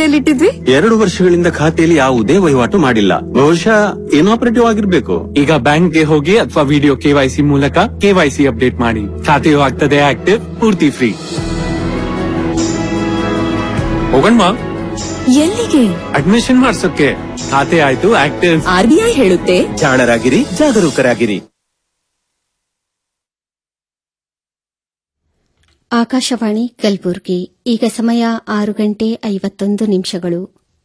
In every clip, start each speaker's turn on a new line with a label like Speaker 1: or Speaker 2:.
Speaker 1: ಖಾತೆಯಲ್ಲಿಟ್ಟಿದ್ವಿ
Speaker 2: ಎರಡು ವರ್ಷಗಳಿಂದ ಖಾತೆಯಲ್ಲಿ ಯಾವುದೇ ವಹಿವಾಟು ಮಾಡಿಲ್ಲ ಬಹುಶಃ ಇನಾಪರೇಟಿವ್ ಆಗಿರ್ಬೇಕು
Speaker 3: ಈಗ ಬ್ಯಾಂಕ್ಗೆ ಹೋಗಿ ಅಥವಾ ವಿಡಿಯೋ ಕೆವೈಸಿ ಮೂಲಕ ಕೆವೈಸಿ ಅಪ್ಡೇಟ್ ಮಾಡಿ ಖಾತೆಯು ಆಗ್ತದೆ ಆಕ್ಟಿವ್ ಪೂರ್ತಿ ಫ್ರೀ ಹೋಗಣ್ವಾ
Speaker 1: ಎಲ್ಲಿಗೆ
Speaker 3: ಅಡ್ಮಿಷನ್ ಮಾಡ್ಸೋಕೆ ಖಾತೆ ಆಯ್ತು ಆಕ್ಟಿವ್
Speaker 1: ಆರ್ಬಿಐ ಹೇಳುತ್ತೆ
Speaker 2: ಜಾಣರಾಗಿರಿ ಜಾಗರೂಕರಾಗಿರಿ
Speaker 4: ಆಕಾಶವಾಣಿ ಕಲಬುರ್ಗಿ ಈಗ ಸಮಯ ಆರು ಗಂಟೆ ಐವತ್ತೊಂದು ನಿಮಿಷಗಳು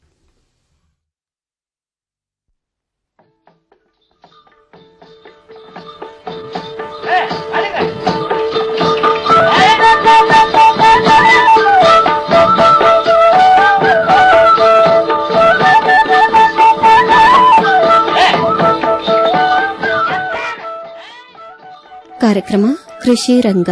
Speaker 4: ಕಾರ್ಯಕ್ರಮ ಕೃಷಿ ರಂಗ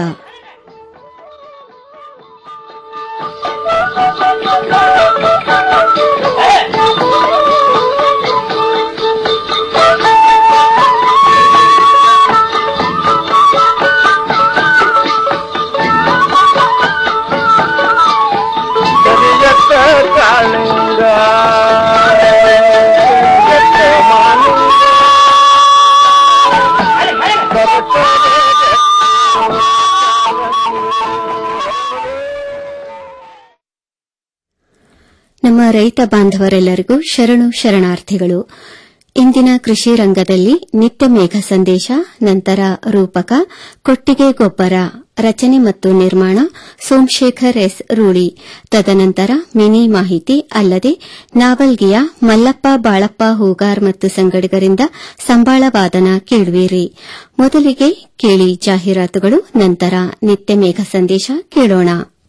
Speaker 4: ನಮ್ಮ ರೈತ ಬಾಂಧವರೆಲ್ಲರಿಗೂ ಶರಣು ಶರಣಾರ್ಥಿಗಳು ಇಂದಿನ ಕೃಷಿ ರಂಗದಲ್ಲಿ ನಿತ್ಯ ಮೇಘ ಸಂದೇಶ ನಂತರ ರೂಪಕ ಕೊಟ್ಟಿಗೆ ಗೊಬ್ಬರ ರಚನೆ ಮತ್ತು ನಿರ್ಮಾಣ ಸೋಮಶೇಖರ್ ಎಸ್ ರೂಳಿ ತದನಂತರ ಮಿನಿ ಮಾಹಿತಿ ಅಲ್ಲದೆ ನಾವಲ್ಗಿಯ ಮಲ್ಲಪ್ಪ ಬಾಳಪ್ಪ ಹೂಗಾರ್ ಮತ್ತು ಸಂಗಡಿಗರಿಂದ ಸಂಬಾಳ ವಾದನ ಕೇಳುವಿರಿ ಮೊದಲಿಗೆ ಕೇಳಿ ಜಾಹೀರಾತುಗಳು ನಂತರ ನಿತ್ಯ ಮೇಘ ಸಂದೇಶ ಕೇಳೋಣ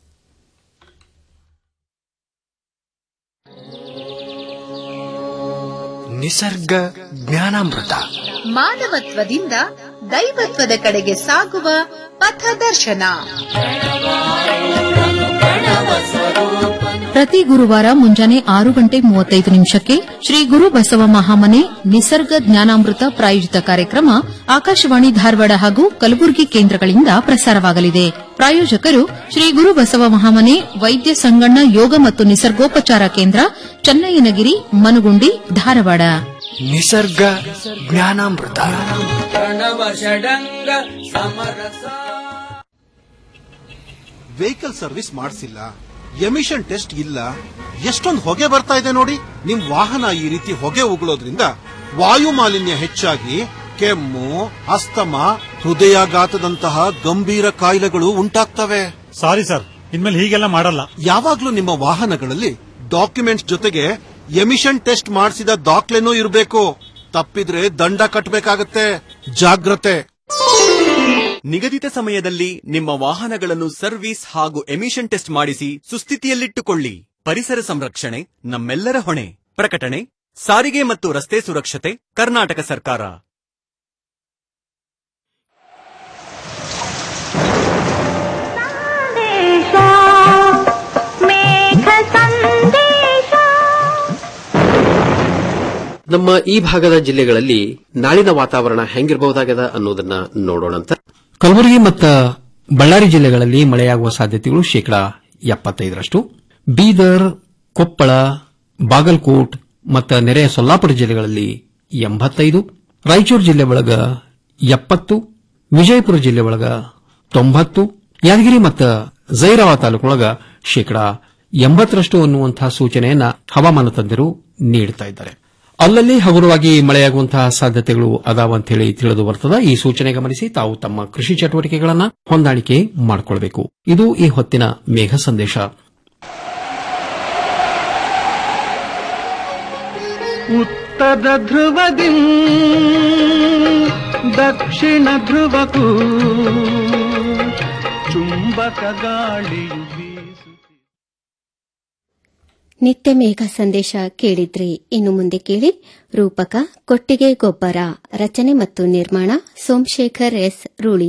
Speaker 5: ನಿಸರ್ಗ ಜ್ಞಾನಾಮೃತ
Speaker 6: ಮಾನವತ್ವದಿಂದ ದೈವತ್ವದ ಕಡೆಗೆ ಸಾಗುವ ಪಥದರ್ಶನ
Speaker 7: ಪ್ರತಿ ಗುರುವಾರ ಮುಂಜಾನೆ ಆರು ಗಂಟೆ ಮೂವತ್ತೈದು ನಿಮಿಷಕ್ಕೆ ಶ್ರೀ ಗುರು ಬಸವ ಮಹಾಮನೆ ನಿಸರ್ಗ ಜ್ಞಾನಾಮೃತ ಪ್ರಾಯೋಜಿತ ಕಾರ್ಯಕ್ರಮ ಆಕಾಶವಾಣಿ ಧಾರವಾಡ ಹಾಗೂ ಕಲಬುರಗಿ ಕೇಂದ್ರಗಳಿಂದ ಪ್ರಸಾರವಾಗಲಿದೆ ಪ್ರಾಯೋಜಕರು ಶ್ರೀ ಗುರು ಬಸವ ಮಹಾಮನೆ ವೈದ್ಯ ಸಂಗಣ್ಣ ಯೋಗ ಮತ್ತು ನಿಸರ್ಗೋಪಚಾರ ಕೇಂದ್ರ ಚನ್ನಯ್ಯನಗಿರಿ ಮನುಗುಂಡಿ ಧಾರವಾಡ
Speaker 5: ನಿಸರ್ಗ ಜ್ಞಾನಾಮೃತ
Speaker 8: ವೆಹಿಕಲ್ ಸರ್ವಿಸ್ ಮಾಡಿಸಿಲ್ಲ ಎಮಿಷನ್ ಟೆಸ್ಟ್ ಇಲ್ಲ ಎಷ್ಟೊಂದು ಹೊಗೆ ಬರ್ತಾ ಇದೆ ನೋಡಿ ನಿಮ್ ವಾಹನ ಈ ರೀತಿ ಹೊಗೆ ಉಗುಳೋದ್ರಿಂದ ವಾಯು ಮಾಲಿನ್ಯ ಹೆಚ್ಚಾಗಿ ಕೆಮ್ಮು ಅಸ್ತಮ ಹೃದಯಾಘಾತದಂತಹ ಗಂಭೀರ ಕಾಯಿಲೆಗಳು ಉಂಟಾಗ್ತವೆ
Speaker 9: ಸಾರಿ ಸರ್ ಇನ್ಮೇಲೆ ಹೀಗೆಲ್ಲ ಮಾಡಲ್ಲ
Speaker 8: ಯಾವಾಗ್ಲೂ ನಿಮ್ಮ ವಾಹನಗಳಲ್ಲಿ ಡಾಕ್ಯುಮೆಂಟ್ಸ್ ಜೊತೆಗೆ ಎಮಿಷನ್ ಟೆಸ್ಟ್ ಮಾಡಿಸಿದ ದಾಖಲೆನೂ ಇರಬೇಕು ತಪ್ಪಿದ್ರೆ ದಂಡ ಕಟ್ಟಬೇಕಾಗತ್ತೆ ಜಾಗ್ರತೆ
Speaker 10: ನಿಗದಿತ ಸಮಯದಲ್ಲಿ ನಿಮ್ಮ ವಾಹನಗಳನ್ನು ಸರ್ವಿಸ್ ಹಾಗೂ ಎಮಿಷನ್ ಟೆಸ್ಟ್ ಮಾಡಿಸಿ ಸುಸ್ಥಿತಿಯಲ್ಲಿಟ್ಟುಕೊಳ್ಳಿ ಪರಿಸರ ಸಂರಕ್ಷಣೆ ನಮ್ಮೆಲ್ಲರ ಹೊಣೆ ಪ್ರಕಟಣೆ ಸಾರಿಗೆ ಮತ್ತು ರಸ್ತೆ ಸುರಕ್ಷತೆ ಕರ್ನಾಟಕ ಸರ್ಕಾರ
Speaker 11: ನಮ್ಮ ಈ ಭಾಗದ ಜಿಲ್ಲೆಗಳಲ್ಲಿ ನಾಳಿನ ವಾತಾವರಣ ಹೆಂಗಿರಬಹುದಾಗದ ಅನ್ನೋದನ್ನ ನೋಡೋಣಂತ ಕಲಬುರಗಿ ಮತ್ತು ಬಳ್ಳಾರಿ ಜಿಲ್ಲೆಗಳಲ್ಲಿ ಮಳೆಯಾಗುವ ಸಾಧ್ಯತೆಗಳು ಶೇಕಡಾ ಎಪ್ಪತ್ತೈದರಷ್ಟು ಬೀದರ್ ಕೊಪ್ಪಳ ಬಾಗಲಕೋಟ್ ಮತ್ತು ನೆರೆಯ ಸೊಲ್ಲಾಪುರ ಜಿಲ್ಲೆಗಳಲ್ಲಿ ಎಂಬತ್ತೈದು ರಾಯಚೂರು ಜಿಲ್ಲೆ ಒಳಗ ಎಪ್ಪತ್ತು ವಿಜಯಪುರ ಜಿಲ್ಲೆ ಒಳಗ ತೊಂಬತ್ತು ಯಾದಗಿರಿ ಮತ್ತು ಜೈರಾಬಾದ್ ತಾಲೂಕೊಳಗ ಶೇಕಡಾ ಎಂಬತ್ತರಷ್ಟು ಅನ್ನುವಂತಹ ಸೂಚನೆಯನ್ನ ಹವಾಮಾನ ತಜ್ಞರು ನೀಡುತ್ತಾ ಇದ್ದಾರೆ ಅಲ್ಲಲ್ಲಿ ಹಗುರವಾಗಿ ಮಳೆಯಾಗುವಂತಹ ಸಾಧ್ಯತೆಗಳು ಅದಾವಂತ ಹೇಳಿ ತಿಳಿದು ಬರ್ತದ ಈ ಸೂಚನೆ ಗಮನಿಸಿ ತಾವು ತಮ್ಮ ಕೃಷಿ ಚಟುವಟಿಕೆಗಳನ್ನ ಹೊಂದಾಣಿಕೆ ಮಾಡಿಕೊಳ್ಳಬೇಕು ಇದು ಈ ಹೊತ್ತಿನ ಮೇಘ ಸಂದೇಶ
Speaker 12: ಉತ್ತರ ಧ್ರುವದಿ ದಕ್ಷಿಣ ಧ್ರುವಕ್ಕೂ ಚುಂಬಕ ಗಾಳಿಯು ಬೀಸು
Speaker 4: ನಿತ್ಯ ಮೇಘ ಸಂದೇಶ ಕೇಳಿದ್ರಿ ಇನ್ನು ಮುಂದೆ ಕೇಳಿ ರೂಪಕ ಕೊಟ್ಟಿಗೆ ಗೊಬ್ಬರ ರಚನೆ ಮತ್ತು ನಿರ್ಮಾಣ ಸೋಮಶೇಖರ್ ಎಸ್ ರೂಳಿ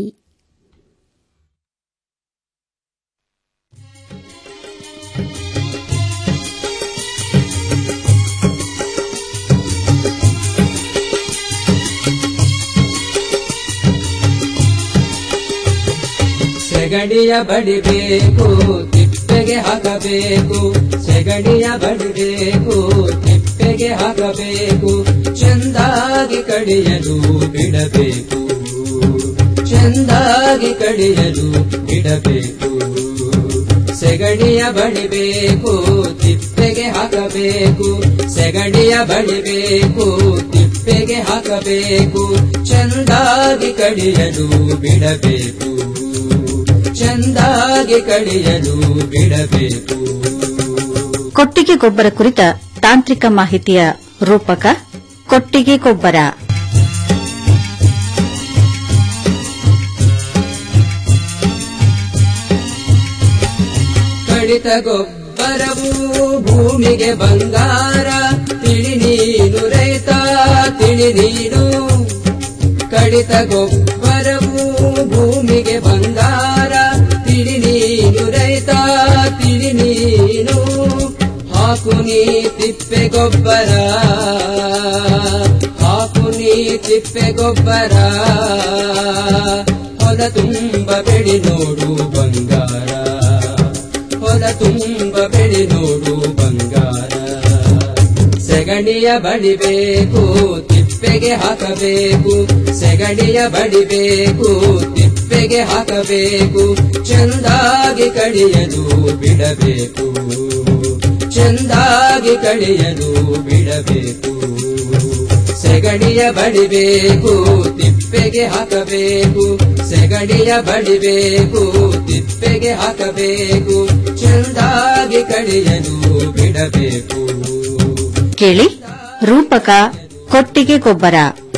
Speaker 13: ಸೆಗಡಿಯ ಬಡಿಬೇಕು ತಿಪ್ಪೆ ತಿಪ್ಪೆಗೆ ಹಾಕಬೇಕು ಸೆಗಣಿಯ ಬಡಿಬೇಕು ತಿಪ್ಪೆಗೆ ಹಾಕಬೇಕು ಚೆಂದಾಗಿ ಕಡಿಯಲು ಬಿಡಬೇಕು ಚೆಂದಾಗಿ ಕಡಿಯಲು ಬಿಡಬೇಕು ಸೆಗಣಿಯ ಬಡಿಬೇಕು ತಿಪ್ಪೆಗೆ ಹಾಕಬೇಕು ಸೆಗಣಿಯ ಬಡಿಬೇಕು ತಿಪ್ಪೆಗೆ ಹಾಕಬೇಕು ಚೆಂದಾಗಿ ಕಡಿಯಲು ಬಿಡಬೇಕು ಚೆಂದಾಗಿ ಕಡಿಯಲು ಬಿಡಬೇಕು
Speaker 14: ಕೊಟ್ಟಿಗೆ ಗೊಬ್ಬರ ಕುರಿತ ತಾಂತ್ರಿಕ ಮಾಹಿತಿಯ ರೂಪಕ ಕೊಟ್ಟಿಗೆ ಗೊಬ್ಬರ
Speaker 13: ಕಡಿತ ಗೊಬ್ಬರವು ಭೂಮಿಗೆ ಬಂಗಾರ ತಿಳಿ ನೀನು ರೈತ ತಿಳಿ ನೀನು ಕಡಿತ ಗೊಬ್ಬರವು ಭೂಮಿಗೆ ಬಂಗಾರ ತಿಳಿ ನೀನು ರೈತ ತಿಳಿ ನೀನು ಹಾಕು ನೀ ತಿಪ್ಪೆ ಗೊಬ್ಬರ ಹಾಕು ನೀ ತಿಪ್ಪೆ ಗೊಬ್ಬರ ಹೊಲ ತುಂಬ ಬೆಳಿ ನೋಡು ಬಂಗಾರ ಹೊಲ ತುಂಬ ಬೆಳಿ ನೋಡು ಬಂಗಾರ ಸೆಗಣಿಯ ಬಡಿಬೇಕು ತಿಪ್ಪೆಗೆ ಹಾಕಬೇಕು ಸೆಗಣಿಯ ಬಡಿಬೇಕು ತಿಪ್ಪೆಗೆ ಹಾಕಬೇಕು ಚೆಂದಾಗಿ ಕಡಿಯಲು ಬಿಡಬೇಕು ಚೆಂದಾಗಿ ಕಡಿಯಲು ಬಿಡಬೇಕು ಸೆಗಣಿಯ ಬಡಿಬೇಕು ತಿಪ್ಪೆಗೆ ಹಾಕಬೇಕು ಸೆಗಣಿಯ ಬಡಿಬೇಕು ತಿಪ್ಪೆಗೆ ಹಾಕಬೇಕು ಚೆಂದಾಗಿ ಕಡಿಯಲು ಬಿಡಬೇಕು
Speaker 14: ಕೇಳಿ ರೂಪಕ ಕೊಟ್ಟಿಗೆ ಗೊಬ್ಬರ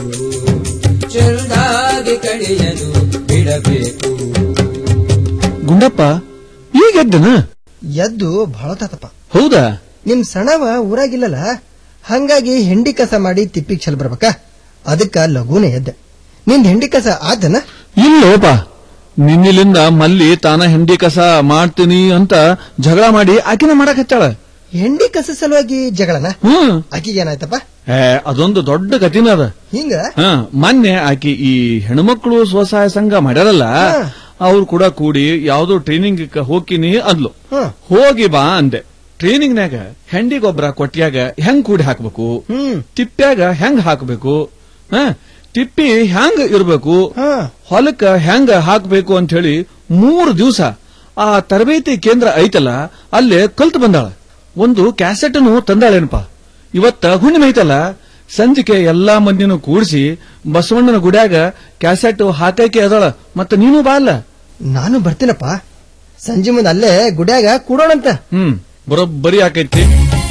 Speaker 13: ಚೆಂದಾಗಿ ಕಡಿಯಲು ಬಿಡಬೇಕು
Speaker 15: ಗುಂಡಪ್ಪ ಈಗ ಎದ್ದನ
Speaker 16: ಎದ್ದು ಬಳತಪ್ಪ
Speaker 15: ಹೌದಾ
Speaker 16: ನಿಮ್ ಸಣವ ಊರಾಗಿಲ್ಲಲ್ಲ ಹಂಗಾಗಿ ಹೆಂಡಿ ಕಸ ಮಾಡಿ ತಿಪ್ಪಿಗೆ ಚೆಲ್ ಬರ್ಬೇಕ ಅದಕ್ಕ ಲಘುನೆ ಎದ್ದೆ ನಿಂದ್ ಹೆಂಡಿ ಕಸ ಆದನ
Speaker 15: ಇಲ್ಲೋಪ ನಿನ್ನಿಲಿಂದ ಮಲ್ಲಿ ತಾನ ಹೆಂಡಿ ಕಸ ಮಾಡ್ತೀನಿ ಅಂತ ಜಗಳ ಮಾಡಿ ಆಕಿನ ಮಾಡಕ್ ಹತ್ತಾಳ
Speaker 16: ಹೆಂಡಿ ಕಸ ಸಲುವಾಗಿ ಜಗಳನ
Speaker 15: ಹ್ಮ್
Speaker 16: ಆಕಿಗೆ ಏನಾಯ್ತಪ್ಪ
Speaker 15: ಏ ಅದೊಂದು ದೊಡ್ಡ ಕಥಿನ ಅದ
Speaker 16: ಹಿಂಗ
Speaker 15: ಹ ಮೊನ್ನೆ ಆಕಿ ಈ ಹೆಣ್ಮಕ್ಳು ಸ್ವಸಹಾಯ ಸಂಘ ಮಾಡ್ಯಾರಲ್ಲ ಅವ್ರು ಕೂಡ ಕೂಡಿ ಯಾವ್ದೋ ಟ್ರೈನಿಂಗ್ ಹೋಗಿನಿ ಅಂದ್ಲು
Speaker 16: ಹ.
Speaker 15: ಹೋಗಿ ಬಾ ಅಂದೆ ಟ್ರೈನಿಂಗ್ನಾಗ ಹೆಂಡಿ ಗೊಬ್ಬರ ಕೊಟ್ಟಿಯಾಗ ಹೆಂಗ್ ಕೂಡಿ ಹಾಕ್ಬೇಕು ತಿಪ್ಪ್ಯಾಗ ಹೆಂಗ್ ಹಾಕ್ಬೇಕು ಹ ತಿಪ್ಪಿ ಹೆಂಗ್ ಇರ್ಬೇಕು ಹೊಲಕ್ಕ ಹೆಂಗ್ ಹಾಕ್ಬೇಕು ಅಂತ ಹೇಳಿ ಮೂರು ದಿವಸ ಆ ತರಬೇತಿ ಕೇಂದ್ರ ಐತಲ್ಲ ಅಲ್ಲೇ ಕಲ್ತು ಬಂದಾಳ ಒಂದು ಕ್ಯಾಸೆಟ್ನು ತಂದಾಳೇನಪ್ಪ ಇವತ್ತ ಹುಣ್ಣಿಮೆ ಐತಲ್ಲ ಸಂಜಿಕೆ ಎಲ್ಲಾ ಮಂದಿನೂ ಕೂಡಿಸಿ ಬಸವಣ್ಣನ ಗುಡ್ಯಾಗ ಕ್ಯಾಸೆಟ್ ಹಾಕೈಕೆ ಅದಾಳ ಮತ್ತ ನೀನು ಬಾ ಅಲ್ಲ
Speaker 16: ನಾನು ಬರ್ತೀನಪ್ಪ ಸಂಜೆ ಮುಂದೆ ಅಲ್ಲೇ ಗುಡ್ಯಾಗ ಕೂಡೋಣಂತ
Speaker 15: ಹ್ಮ್ ಬರೋಬ್ಬರಿ ಆಕೈತಿ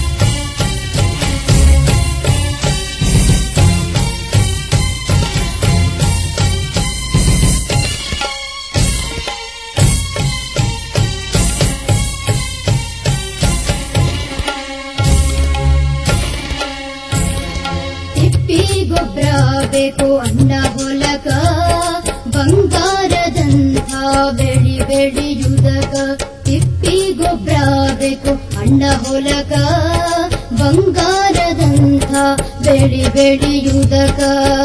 Speaker 17: ತಿಪ್ಪಿ ಗೊಬ್ಬರ ಬೇಕು ಅನ್ನ ಹೊಲಕ ಬಂಗಾರದಂಥ ಬೆಳಿ ಬೆಳೆಯುವುದಕ ತಿಪ್ಪಿ ಗೊಬ್ಬರ ಬೇಕು ಅಣ್ಣ ಹೊಲಕ ಬಂಗಾರದಂಥ ಬೆಳಿ ಬೆಳೆಯುವುದಕ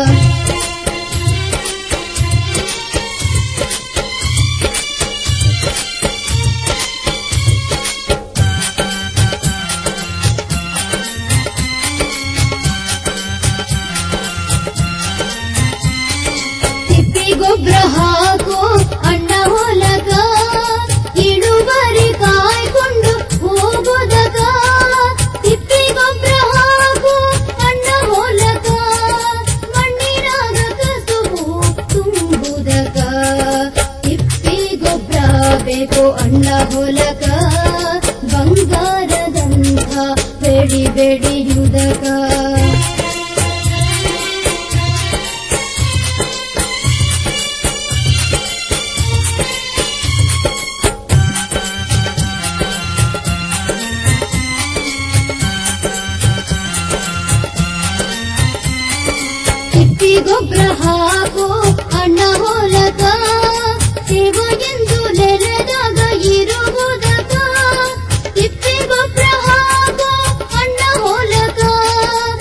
Speaker 17: ತಿಪ್ಪಿ ಗೊಬ್ಬರ ಹಾಕು ಅಣ್ಣ ಹೊಲಗ ಇಳುವರಿ ಕಾಯ್ಕೊಂಡು ಹೋಗುದಗ ತಿಪ್ಪಿ ಗೊಬ್ಬರ ಹಾಕು ಅಣ್ಣ ಹೊಲಗ ಮಣ್ಣಿನಾಗ ಕಸುಬು ತುಂಬುದಗ ತಿಪ್ಪಿ ಗೊಬ್ಬರ ಬೇಕು ಅಣ್ಣ ಹೊಲಗ ಬಂಗಾರದಂಥ ಬೆಳಿ ಬೆಳೆಯುವುದಗ ತಿಪ್ಪಿ ಗೊಬ್ಬರ ಹಾಕು ಅಣ್ಣ ಹೊಲಕ ಸೇವ ಎಂದು ನೆಲದಾಗ ಇರುವುದಕ ತಿಪ್ಪಿ ಗೊಬ್ಬರ ಹಾಕು ಅಣ್ಣ ಹೊಲಕ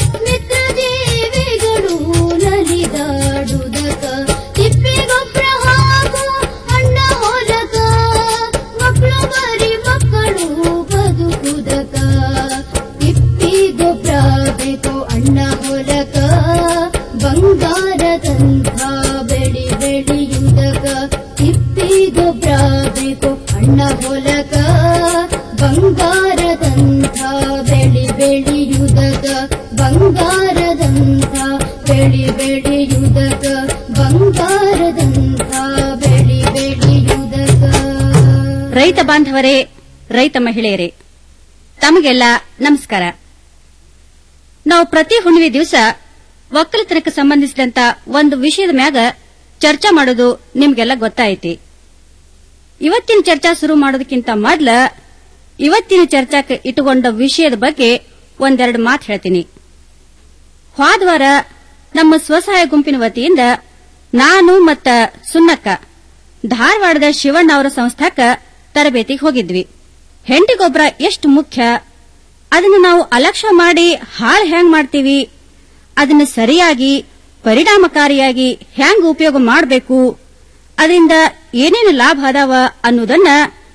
Speaker 18: ರೈತ ಬಾಂಧವರೇ ರೈತ ಮಹಿಳೆಯರೇ ತಮಗೆಲ್ಲ ನಮಸ್ಕಾರ ನಾವು ಪ್ರತಿ ಹುಣ್ಣಿಮೆ ದಿವಸ ಒಕ್ಕಲತನಕ್ಕೆ ಸಂಬಂಧಿಸಿದಂತ ಒಂದು ವಿಷಯದ ಮ್ಯಾಗ ಚರ್ಚಾ ಮಾಡೋದು ನಿಮ್ಗೆಲ್ಲ ಗೊತ್ತಾಯ್ತಿ ಇವತ್ತಿನ ಚರ್ಚಾ ಶುರು ಮಾಡೋದಕ್ಕಿಂತ ಮೊದ್ಲ ಇವತ್ತಿನ ಚರ್ಚಾಕ್ಕೆ ಇಟ್ಟುಕೊಂಡ ವಿಷಯದ ಬಗ್ಗೆ ಒಂದೆರಡು ಮಾತು ಹೇಳ್ತೀನಿ ಹೋದ್ವಾರ ನಮ್ಮ ಸ್ವಸಹಾಯ ಗುಂಪಿನ ವತಿಯಿಂದ ನಾನು ಮತ್ತ ಸುನ್ನಕ್ಕ ಧಾರವಾಡದ ಶಿವಣ್ಣ ಅವರ ಸಂಸ್ಥಾಕ್ಕ ತರಬೇತಿಗೆ ಹೋಗಿದ್ವಿ ಹೆಂಡಿ ಗೊಬ್ಬರ ಎಷ್ಟು ಮುಖ್ಯ ಅದನ್ನು ನಾವು ಅಲಕ್ಷ್ಯ ಮಾಡಿ ಹಾಳು ಹೆಂಗ್ ಮಾಡ್ತೀವಿ ಅದನ್ನು ಸರಿಯಾಗಿ ಪರಿಣಾಮಕಾರಿಯಾಗಿ ಹೆಂಗ್ ಉಪಯೋಗ ಮಾಡಬೇಕು ಅದರಿಂದ ಏನೇನು ಲಾಭ ಅದಾವ ಅನ್ನೋದನ್ನ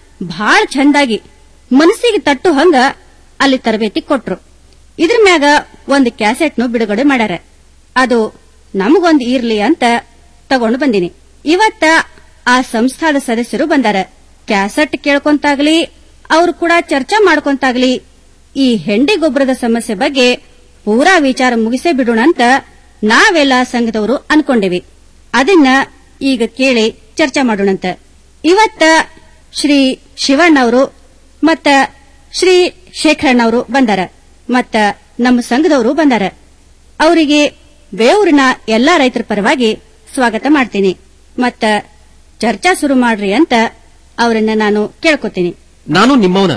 Speaker 18: ಬಹಳ ಚಂದಾಗಿ ಮನಸ್ಸಿಗೆ ತಟ್ಟು ಹಂಗ ಅಲ್ಲಿ ತರಬೇತಿ ಕೊಟ್ರು ಇದ್ರ ಮ್ಯಾಗ ಒಂದು ಕ್ಯಾಸೆಟ್ನು ಬಿಡುಗಡೆ ಮಾಡ್ಯಾರ ಅದು ನಮಗೊಂದು ಇರ್ಲಿ ಅಂತ ತಗೊಂಡು ಬಂದಿನಿ ಇವತ್ತ ಆ ಸಂಸ್ಥಾದ ಸದಸ್ಯರು ಬಂದಾರ ಕ್ಯಾಸೆಟ್ ಕೇಳ್ಕೊಂತಾಗ್ಲಿ ಅವ್ರು ಕೂಡ ಚರ್ಚಾ ಮಾಡ್ಕೊಂತಾಗ್ಲಿ ಈ ಹೆಂಡಿ ಗೊಬ್ಬರದ ಸಮಸ್ಯೆ ಬಗ್ಗೆ ಪೂರಾ ವಿಚಾರ ಮುಗಿಸೇ ಬಿಡೋಣ ಅಂತ ನಾವೆಲ್ಲ ಸಂಘದವರು ಅನ್ಕೊಂಡೇವಿ ಅದನ್ನ ಈಗ ಕೇಳಿ ಚರ್ಚಾ ಮಾಡೋಣಂತ ಇವತ್ತ ಶ್ರೀ ಶಿವಣ್ಣವರು ಮತ್ತ ಶ್ರೀ ಶೇಖರಣ್ಣವರು ಬಂದಾರ ಮತ್ತ ನಮ್ಮ ಸಂಘದವರು ಬಂದಾರ ಅವರಿಗೆ ಬೇವೂರಿನ ಎಲ್ಲಾ ರೈತರ ಪರವಾಗಿ ಸ್ವಾಗತ ಮಾಡ್ತೀನಿ ಮತ್ತ ಚರ್ಚಾ ಶುರು ಮಾಡ್ರಿ ಅಂತ ಅವರನ್ನ ನಾನು ಕೇಳ್ಕೊತೀನಿ
Speaker 11: ನಾನು ನಿಮ್ಮವನ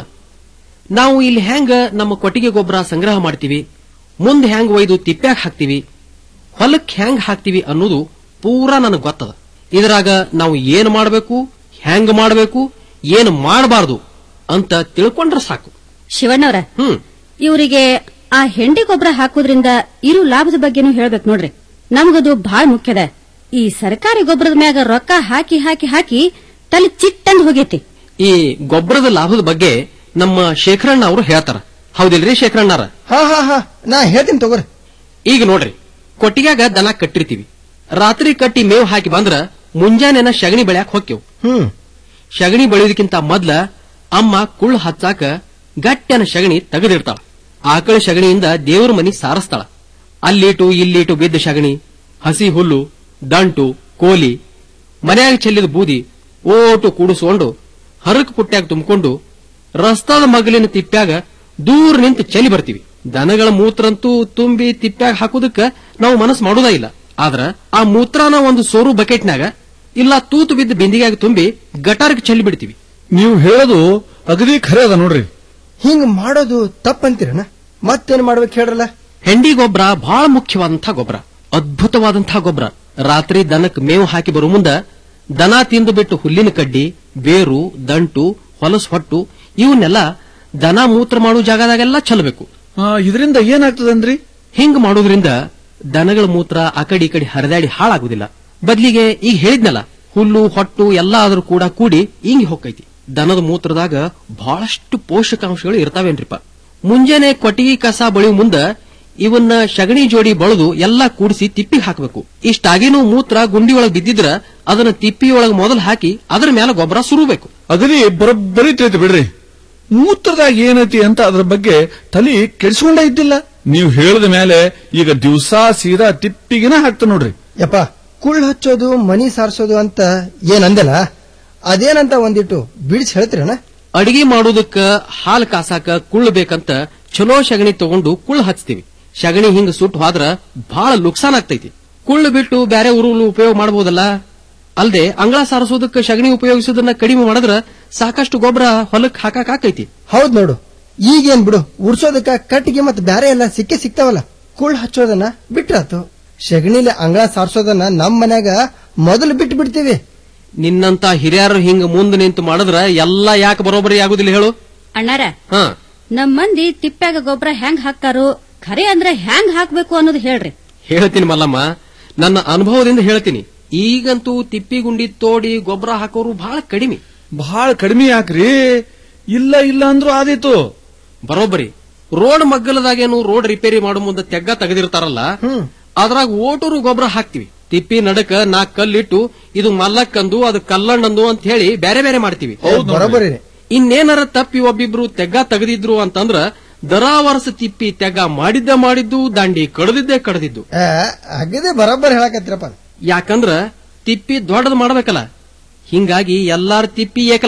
Speaker 11: ನಾವು ಇಲ್ಲಿ ಹ್ಯಾಂಗ ನಮ್ಮ ಕೊಟ್ಟಿಗೆ ಗೊಬ್ಬರ ಸಂಗ್ರಹ ಮಾಡ್ತೀವಿ ಮುಂದೆ ಹ್ಯಾಂಗ್ ಒಯ್ದು ತಿಪ್ಪ್ಯಾಗ ಹಾಕ್ತಿವಿ ಹೊಲಕ್ ಹ್ಯಾಂಗ್ ಹಾಕ್ತಿವಿ ಅನ್ನೋದು ಪೂರಾ ನನಗೆ ಗೊತ್ತದ ಇದರಾಗ ನಾವು ಏನ್ ಮಾಡಬೇಕು ಹ್ಯಾಂಗ್ ಮಾಡಬೇಕು ಏನ್ ಮಾಡಬಾರದು ಅಂತ ತಿಳ್ಕೊಂಡ್ರೆ ಸಾಕು
Speaker 18: ಶಿವಣ್ಣವ್ರ
Speaker 11: ಹ್ಮ್
Speaker 18: ಇವರಿಗೆ ಆ ಹೆಂಡಿ ಗೊಬ್ಬರ ಹಾಕೋದ್ರಿಂದ ಇರು ಲಾಭದ ಬಗ್ಗೆನೂ ಹೇಳ್ಬೇಕು ನೋಡ್ರಿ ನಮಗದು ಬಹಳ ಮುಖ್ಯದ ಈ ಸರ್ಕಾರಿ ಗೊಬ್ಬರದ ಮ್ಯಾಗ ರೊಕ್ಕ ಹಾಕಿ ಹಾಕಿ ಹಾಕಿ ತಲೆ ಚಿಟ್ಟಂದ್ ಹೋಗೈತಿ
Speaker 11: ಈ ಗೊಬ್ಬರದ ಲಾಭದ ಬಗ್ಗೆ ನಮ್ಮ ಶೇಖರಣ್ಣ ಅವರು ಹೇಳ್ತಾರ ಹೌದಿಲ್ರಿ ಶೇಖರಣ್ಣಾರ
Speaker 16: ಹಾ ಹಾ ಹಾ ನಾ ಹೇಳ್ತೀನಿ ತಗೋರಿ
Speaker 11: ಈಗ ನೋಡ್ರಿ ಕೊಟ್ಟಿಗ್ಯಾಗ ದನ ಕಟ್ಟಿರ್ತೀವಿ ರಾತ್ರಿ ಕಟ್ಟಿ ಮೇವ್ ಹಾಕಿ ಬಂದ್ರ ಮುಂಜಾನೆನ ಶಗಣಿ ಬೆಳ್ಯಾಕ ಹೊಕ್ಕೆವು
Speaker 16: ಹ್ಮ್
Speaker 11: ಶಗಣಿ ಬೆಳೆಯೋದಕ್ಕಿಂತ ಮೊದ್ಲ ಅಮ್ಮ ಕುಳ್ಳು ಹಚ್ಚಾಕ ಗಟ್ಟೆನ ಶಗಣಿ ತೆಗೆದಿರ್ತಾಳ ಆಕಳ ಶಗಣಿಯಿಂದ ದೇವ್ರ ಮನಿ ಸಾರಸ್ತಾಳ ಅಲ್ಲಿಟು ಇಲ್ಲಿಟು ಬಿದ್ದ ಶಗಣಿ ಹಸಿ ಹುಲ್ಲು ದಂಟು ಕೋಲಿ ಮನ್ಯಾಗ ಚೆಲ್ಲಿದ ಬೂದಿ ಓಟು ಕೂಡಿಸ್ಕೊಂಡು ಹರಕ್ ಪುಟ್ಟ್ಯಾಗ ತುಂಬಿಕೊಂಡು ರಸ್ತಾದ ಮಗಲಿನ ತಿಪ್ಪ್ಯಾಗ ದೂರ ನಿಂತು ಚೆಲ್ಲಿ ಬರ್ತೀವಿ ದನಗಳ ಮೂತ್ರಂತೂ ತುಂಬಿ ತಿಪ್ಪ್ಯಾಗ ಹಾಕೋದಕ್ಕ ನಾವು ಮನಸ್ಸು ಮಾಡೋದ ಇಲ್ಲ ಆದ್ರ ಆ ಮೂತ್ರನ ಒಂದು ಸೋರು ಬಕೆಟ್ನಾಗ ಇಲ್ಲ ತೂತು ಬಿದ್ದ ಬಿಂದಿಗೆಯಾಗ ತುಂಬಿ ಗಟಾರಕ್ಕೆ ಚೆಲ್ಲಿ ಬಿಡ್ತೀವಿ
Speaker 15: ನೀವು ಹೇಳೋದು ಅಗದಿ ಖರೆ ಅದ ನೋಡ್ರಿ
Speaker 16: ಹಿಂಗ್ ಮಾಡೋದು ತಪ್ಪಂತೀರನ ಮತ್ತೇನ್ ಮಾಡ್ಬೇಕು ಹೇಳ್ರಲ್ಲ
Speaker 11: ಹೆಂಡಿ ಗೊಬ್ಬರ ಬಹಳ ಮುಖ್ಯವಾದಂತಹ ಗೊಬ್ಬರ ಅದ್ಭುತವಾದಂತಹ ಗೊಬ್ಬರ ರಾತ್ರಿ ದನಕ್ ಮೇವು ಹಾಕಿ ಬರೋ ಮುಂದ ದನ ತಿಂದು ಬಿಟ್ಟು ಹುಲ್ಲಿನ ಕಡ್ಡಿ ಬೇರು ದಂಟು ಹೊಲಸು ಹೊಟ್ಟು ಇವನ್ನೆಲ್ಲ ದನ ಮೂತ್ರ ಮಾಡೋ ಜಾಗದಾಗೆಲ್ಲ ಚೆಲ್ಲಬೇಕು
Speaker 15: ಇದರಿಂದ ಏನಾಗ್ತದಂದ್ರಿ
Speaker 11: ಹಿಂಗ್ ಮಾಡೋದ್ರಿಂದ ದನಗಳ ಮೂತ್ರ ಆ ಕಡೆ ಈ ಕಡೆ ಹರಿದಾಡಿ ಹಾಳಾಗುದಿಲ್ಲ ಬದ್ಲಿಗೆ ಈಗ ಹೇಳಿದ್ನಲ್ಲ ಹುಲ್ಲು ಹೊಟ್ಟು ಎಲ್ಲ ಆದ್ರೂ ಕೂಡ ಕೂಡಿ ಹಿಂಗಿ ಹೊಕ್ಕೈತಿ ದನದ ಮೂತ್ರದಾಗ ಬಹಳಷ್ಟು ಪೋಷಕಾಂಶಗಳು ಇರ್ತಾವೇನ್ರಿಪ್ಪ ಮುಂಜಾನೆ ಕೊಟ್ಟಿಗೆ ಕಸ ಬಳಿಯೋ ಮುಂದ ಇವನ್ನ ಶಗಣಿ ಜೋಡಿ ಬಳದು ಎಲ್ಲಾ ಕೂಡಿಸಿ ತಿಪ್ಪಿಗೆ ಹಾಕಬೇಕು ಇಷ್ಟಾಗಿನೂ ಮೂತ್ರ ಗುಂಡಿ ಒಳಗ್ ಬಿದ್ದಿದ್ರ ಅದನ್ನ ತಿಪ್ಪಿಯೊಳಗ್ ಮೊದಲು ಹಾಕಿ ಅದರ ಮೇಲೆ ಗೊಬ್ಬರ ಸುರಬೇಕು
Speaker 15: ಅಗದಿ ಬರೋಬ್ಬರಿ ತಿಳಿತು ಬಿಡ್ರಿ ಮೂತ್ರದಾಗ ಏನೈತಿ ಅಂತ ಅದ್ರ ಬಗ್ಗೆ ತಲಿ ಕೆಡಿಸ್ಕೊಂಡ ಇದ್ದಿಲ್ಲ ನೀವು ಹೇಳಿದ ಮೇಲೆ ಈಗ ದಿವಸ ಸೀದಾ ತಿಪ್ಪಿಗೆನ ಹಾಕ್ತ ನೋಡ್ರಿ
Speaker 16: ಯಪ್ಪ ಕುಳ್ಳು ಹಚ್ಚೋದು ಮನಿ ಸಾರಿಸೋದು ಅಂತ ಏನ್ ಅಂದಲ್ಲ ಅದೇನಂತ ಒಂದಿಟ್ಟು ಬಿಡಿಸಿ ಹೇಳ್ತೀರಣ್ಣ
Speaker 11: ಅಡಿಗೆ ಮಾಡೋದಕ್ಕ ಹಾಲು ಕಾಸಾಕ ಕುಳ್ಳು ಬೇಕಂತ ಚಲೋ ಶಗಣಿ ತಗೊಂಡು ಕುಳ್ಳು ಹಚ್ತೀವಿ ಶಗಣಿ ಹಿಂಗ ಸುಟ್ಟು ಹೋದ್ರ ಬಹಳ ನುಕ್ಸಾನ್ ಆಗ್ತೈತಿ ಕುಳ್ಳು ಬಿಟ್ಟು ಬ್ಯಾರೆ ಉರುಳು ಉಪಯೋಗ ಮಾಡಬಹುದಲ್ಲ ಅಲ್ದೆ ಅಂಗಳ ಸಾರಿಸೋದಕ್ಕ ಶಗಣಿ ಉಪಯೋಗಿಸೋದನ್ನ ಕಡಿಮೆ ಮಾಡಿದ್ರ ಸಾಕಷ್ಟು ಗೊಬ್ಬರ ಹೊಲಕ್ ಹಾಕಾಕ್ ಆಕೈತಿ
Speaker 16: ಹೌದ್ ನೋಡು ಈಗೇನ್ ಬಿಡು ಉರ್ಸೋದಕ್ಕ ಕಟ್ಟಿಗೆ ಮತ್ತೆ ಬ್ಯಾರೆ ಎಲ್ಲ ಸಿಕ್ಕೇ ಸಿಗ್ತಾವಲ್ಲ ಕುಳ್ಳು ಹಚ್ಚೋದನ್ನ ಬಿಟ್ರಾತು ಶಗಣಿಲಿ ಅಂಗಳ ಸಾರಿಸೋದನ್ನ ನಮ್ ಮನ್ಯಾಗ ಮೊದಲು ಬಿಟ್ಟು ಬಿಡ್ತೀವಿ
Speaker 11: ನಿನ್ನಂತ ಹಿರಿಯರು ಹಿಂಗ ಮುಂದೆ ನಿಂತು ಮಾಡಿದ್ರ ಎಲ್ಲಾ ಯಾಕೆ ಬರೋಬ್ಬರಿ ಆಗುದಿಲ್ಲ ಹೇಳು
Speaker 18: ಅಣ್ಣಾರ
Speaker 11: ಹಾ
Speaker 18: ನಮ್ ಮಂದಿ ತಿಪ್ಪ್ಯಾಗ ಗೊಬ್ಬರ ಹೆಂಗ್ ಹಾಕ್ತಾರೋ ಖರೆ ಅಂದ್ರೆ ಹೆಂಗ್ ಹಾಕ್ಬೇಕು ಅನ್ನೋದು ಹೇಳ್ರಿ
Speaker 11: ಹೇಳ್ತೀನಿ ಮಲ್ಲಮ್ಮ ನನ್ನ ಅನುಭವದಿಂದ ಹೇಳ್ತೀನಿ ಈಗಂತೂ ತಿಪ್ಪಿ ಗುಂಡಿ ತೋಡಿ ಗೊಬ್ಬರ ಹಾಕೋರು ಬಹಳ ಕಡಿಮೆ
Speaker 15: ಬಹಳ ಕಡಿಮೆ ಯಾಕ್ರಿ ಇಲ್ಲ ಇಲ್ಲ ಅಂದ್ರೂ ಆದೀತು
Speaker 11: ಬರೋಬ್ಬರಿ ರೋಡ್ ಮಗ್ಗಲದಾಗೇನು ರೋಡ್ ರಿಪೇರಿ ಮಾಡೋ ಮುಂದೆ ತೆಗ್ಗ ತೆಗೆದಿರ್ತಾರಲ್ಲ ಅದ್ರಾಗ ಓಟೂರು ಗೊಬ್ಬರ ಹಾಕ್ತಿವಿ ತಿಪ್ಪಿ ನಡಕ ನಾಲ್ಕು ಕಲ್ಲಿಟ್ಟು ಇದು ಮಲ್ಲಕ್ಕಂದು ಅದು ಕಲ್ಲಣ್ಣಂದು ಅಂತ ಹೇಳಿ ಬೇರೆ ಬೇರೆ ಮಾಡ್ತೀವಿ
Speaker 16: ಬರೋಬ್ಬರಿ
Speaker 11: ಇನ್ನೇನಾರ ತಪ್ಪಿ ಒಬ್ಬಿಬ್ರು ತೆಗ್ಗ ತೆಗೆದಿದ್ರು ಅಂತಂದ್ರ ದರಾವರ್ಸ ತಿಪ್ಪಿ ತೆಗ್ಗ ಮಾಡಿದ್ದ ಮಾಡಿದ್ದು ದಾಂಡಿ ಕಡದಿದ್ದೇ ಕಡದಿದ್ದು
Speaker 16: ಅಗದೇ ಬರೋಬ್ಬರಿ ಹೇಳಕತ್ತೀರಪ್ಪ
Speaker 11: ಯಾಕಂದ್ರ ತಿಪ್ಪಿ ದೊಡ್ಡದು ಮಾಡ್ಬೇಕಲ್ಲ ಹಿಂಗಾಗಿ ಎಲ್ಲಾರ ತಿಪ್ಪಿ ಏಕಲಾಕ್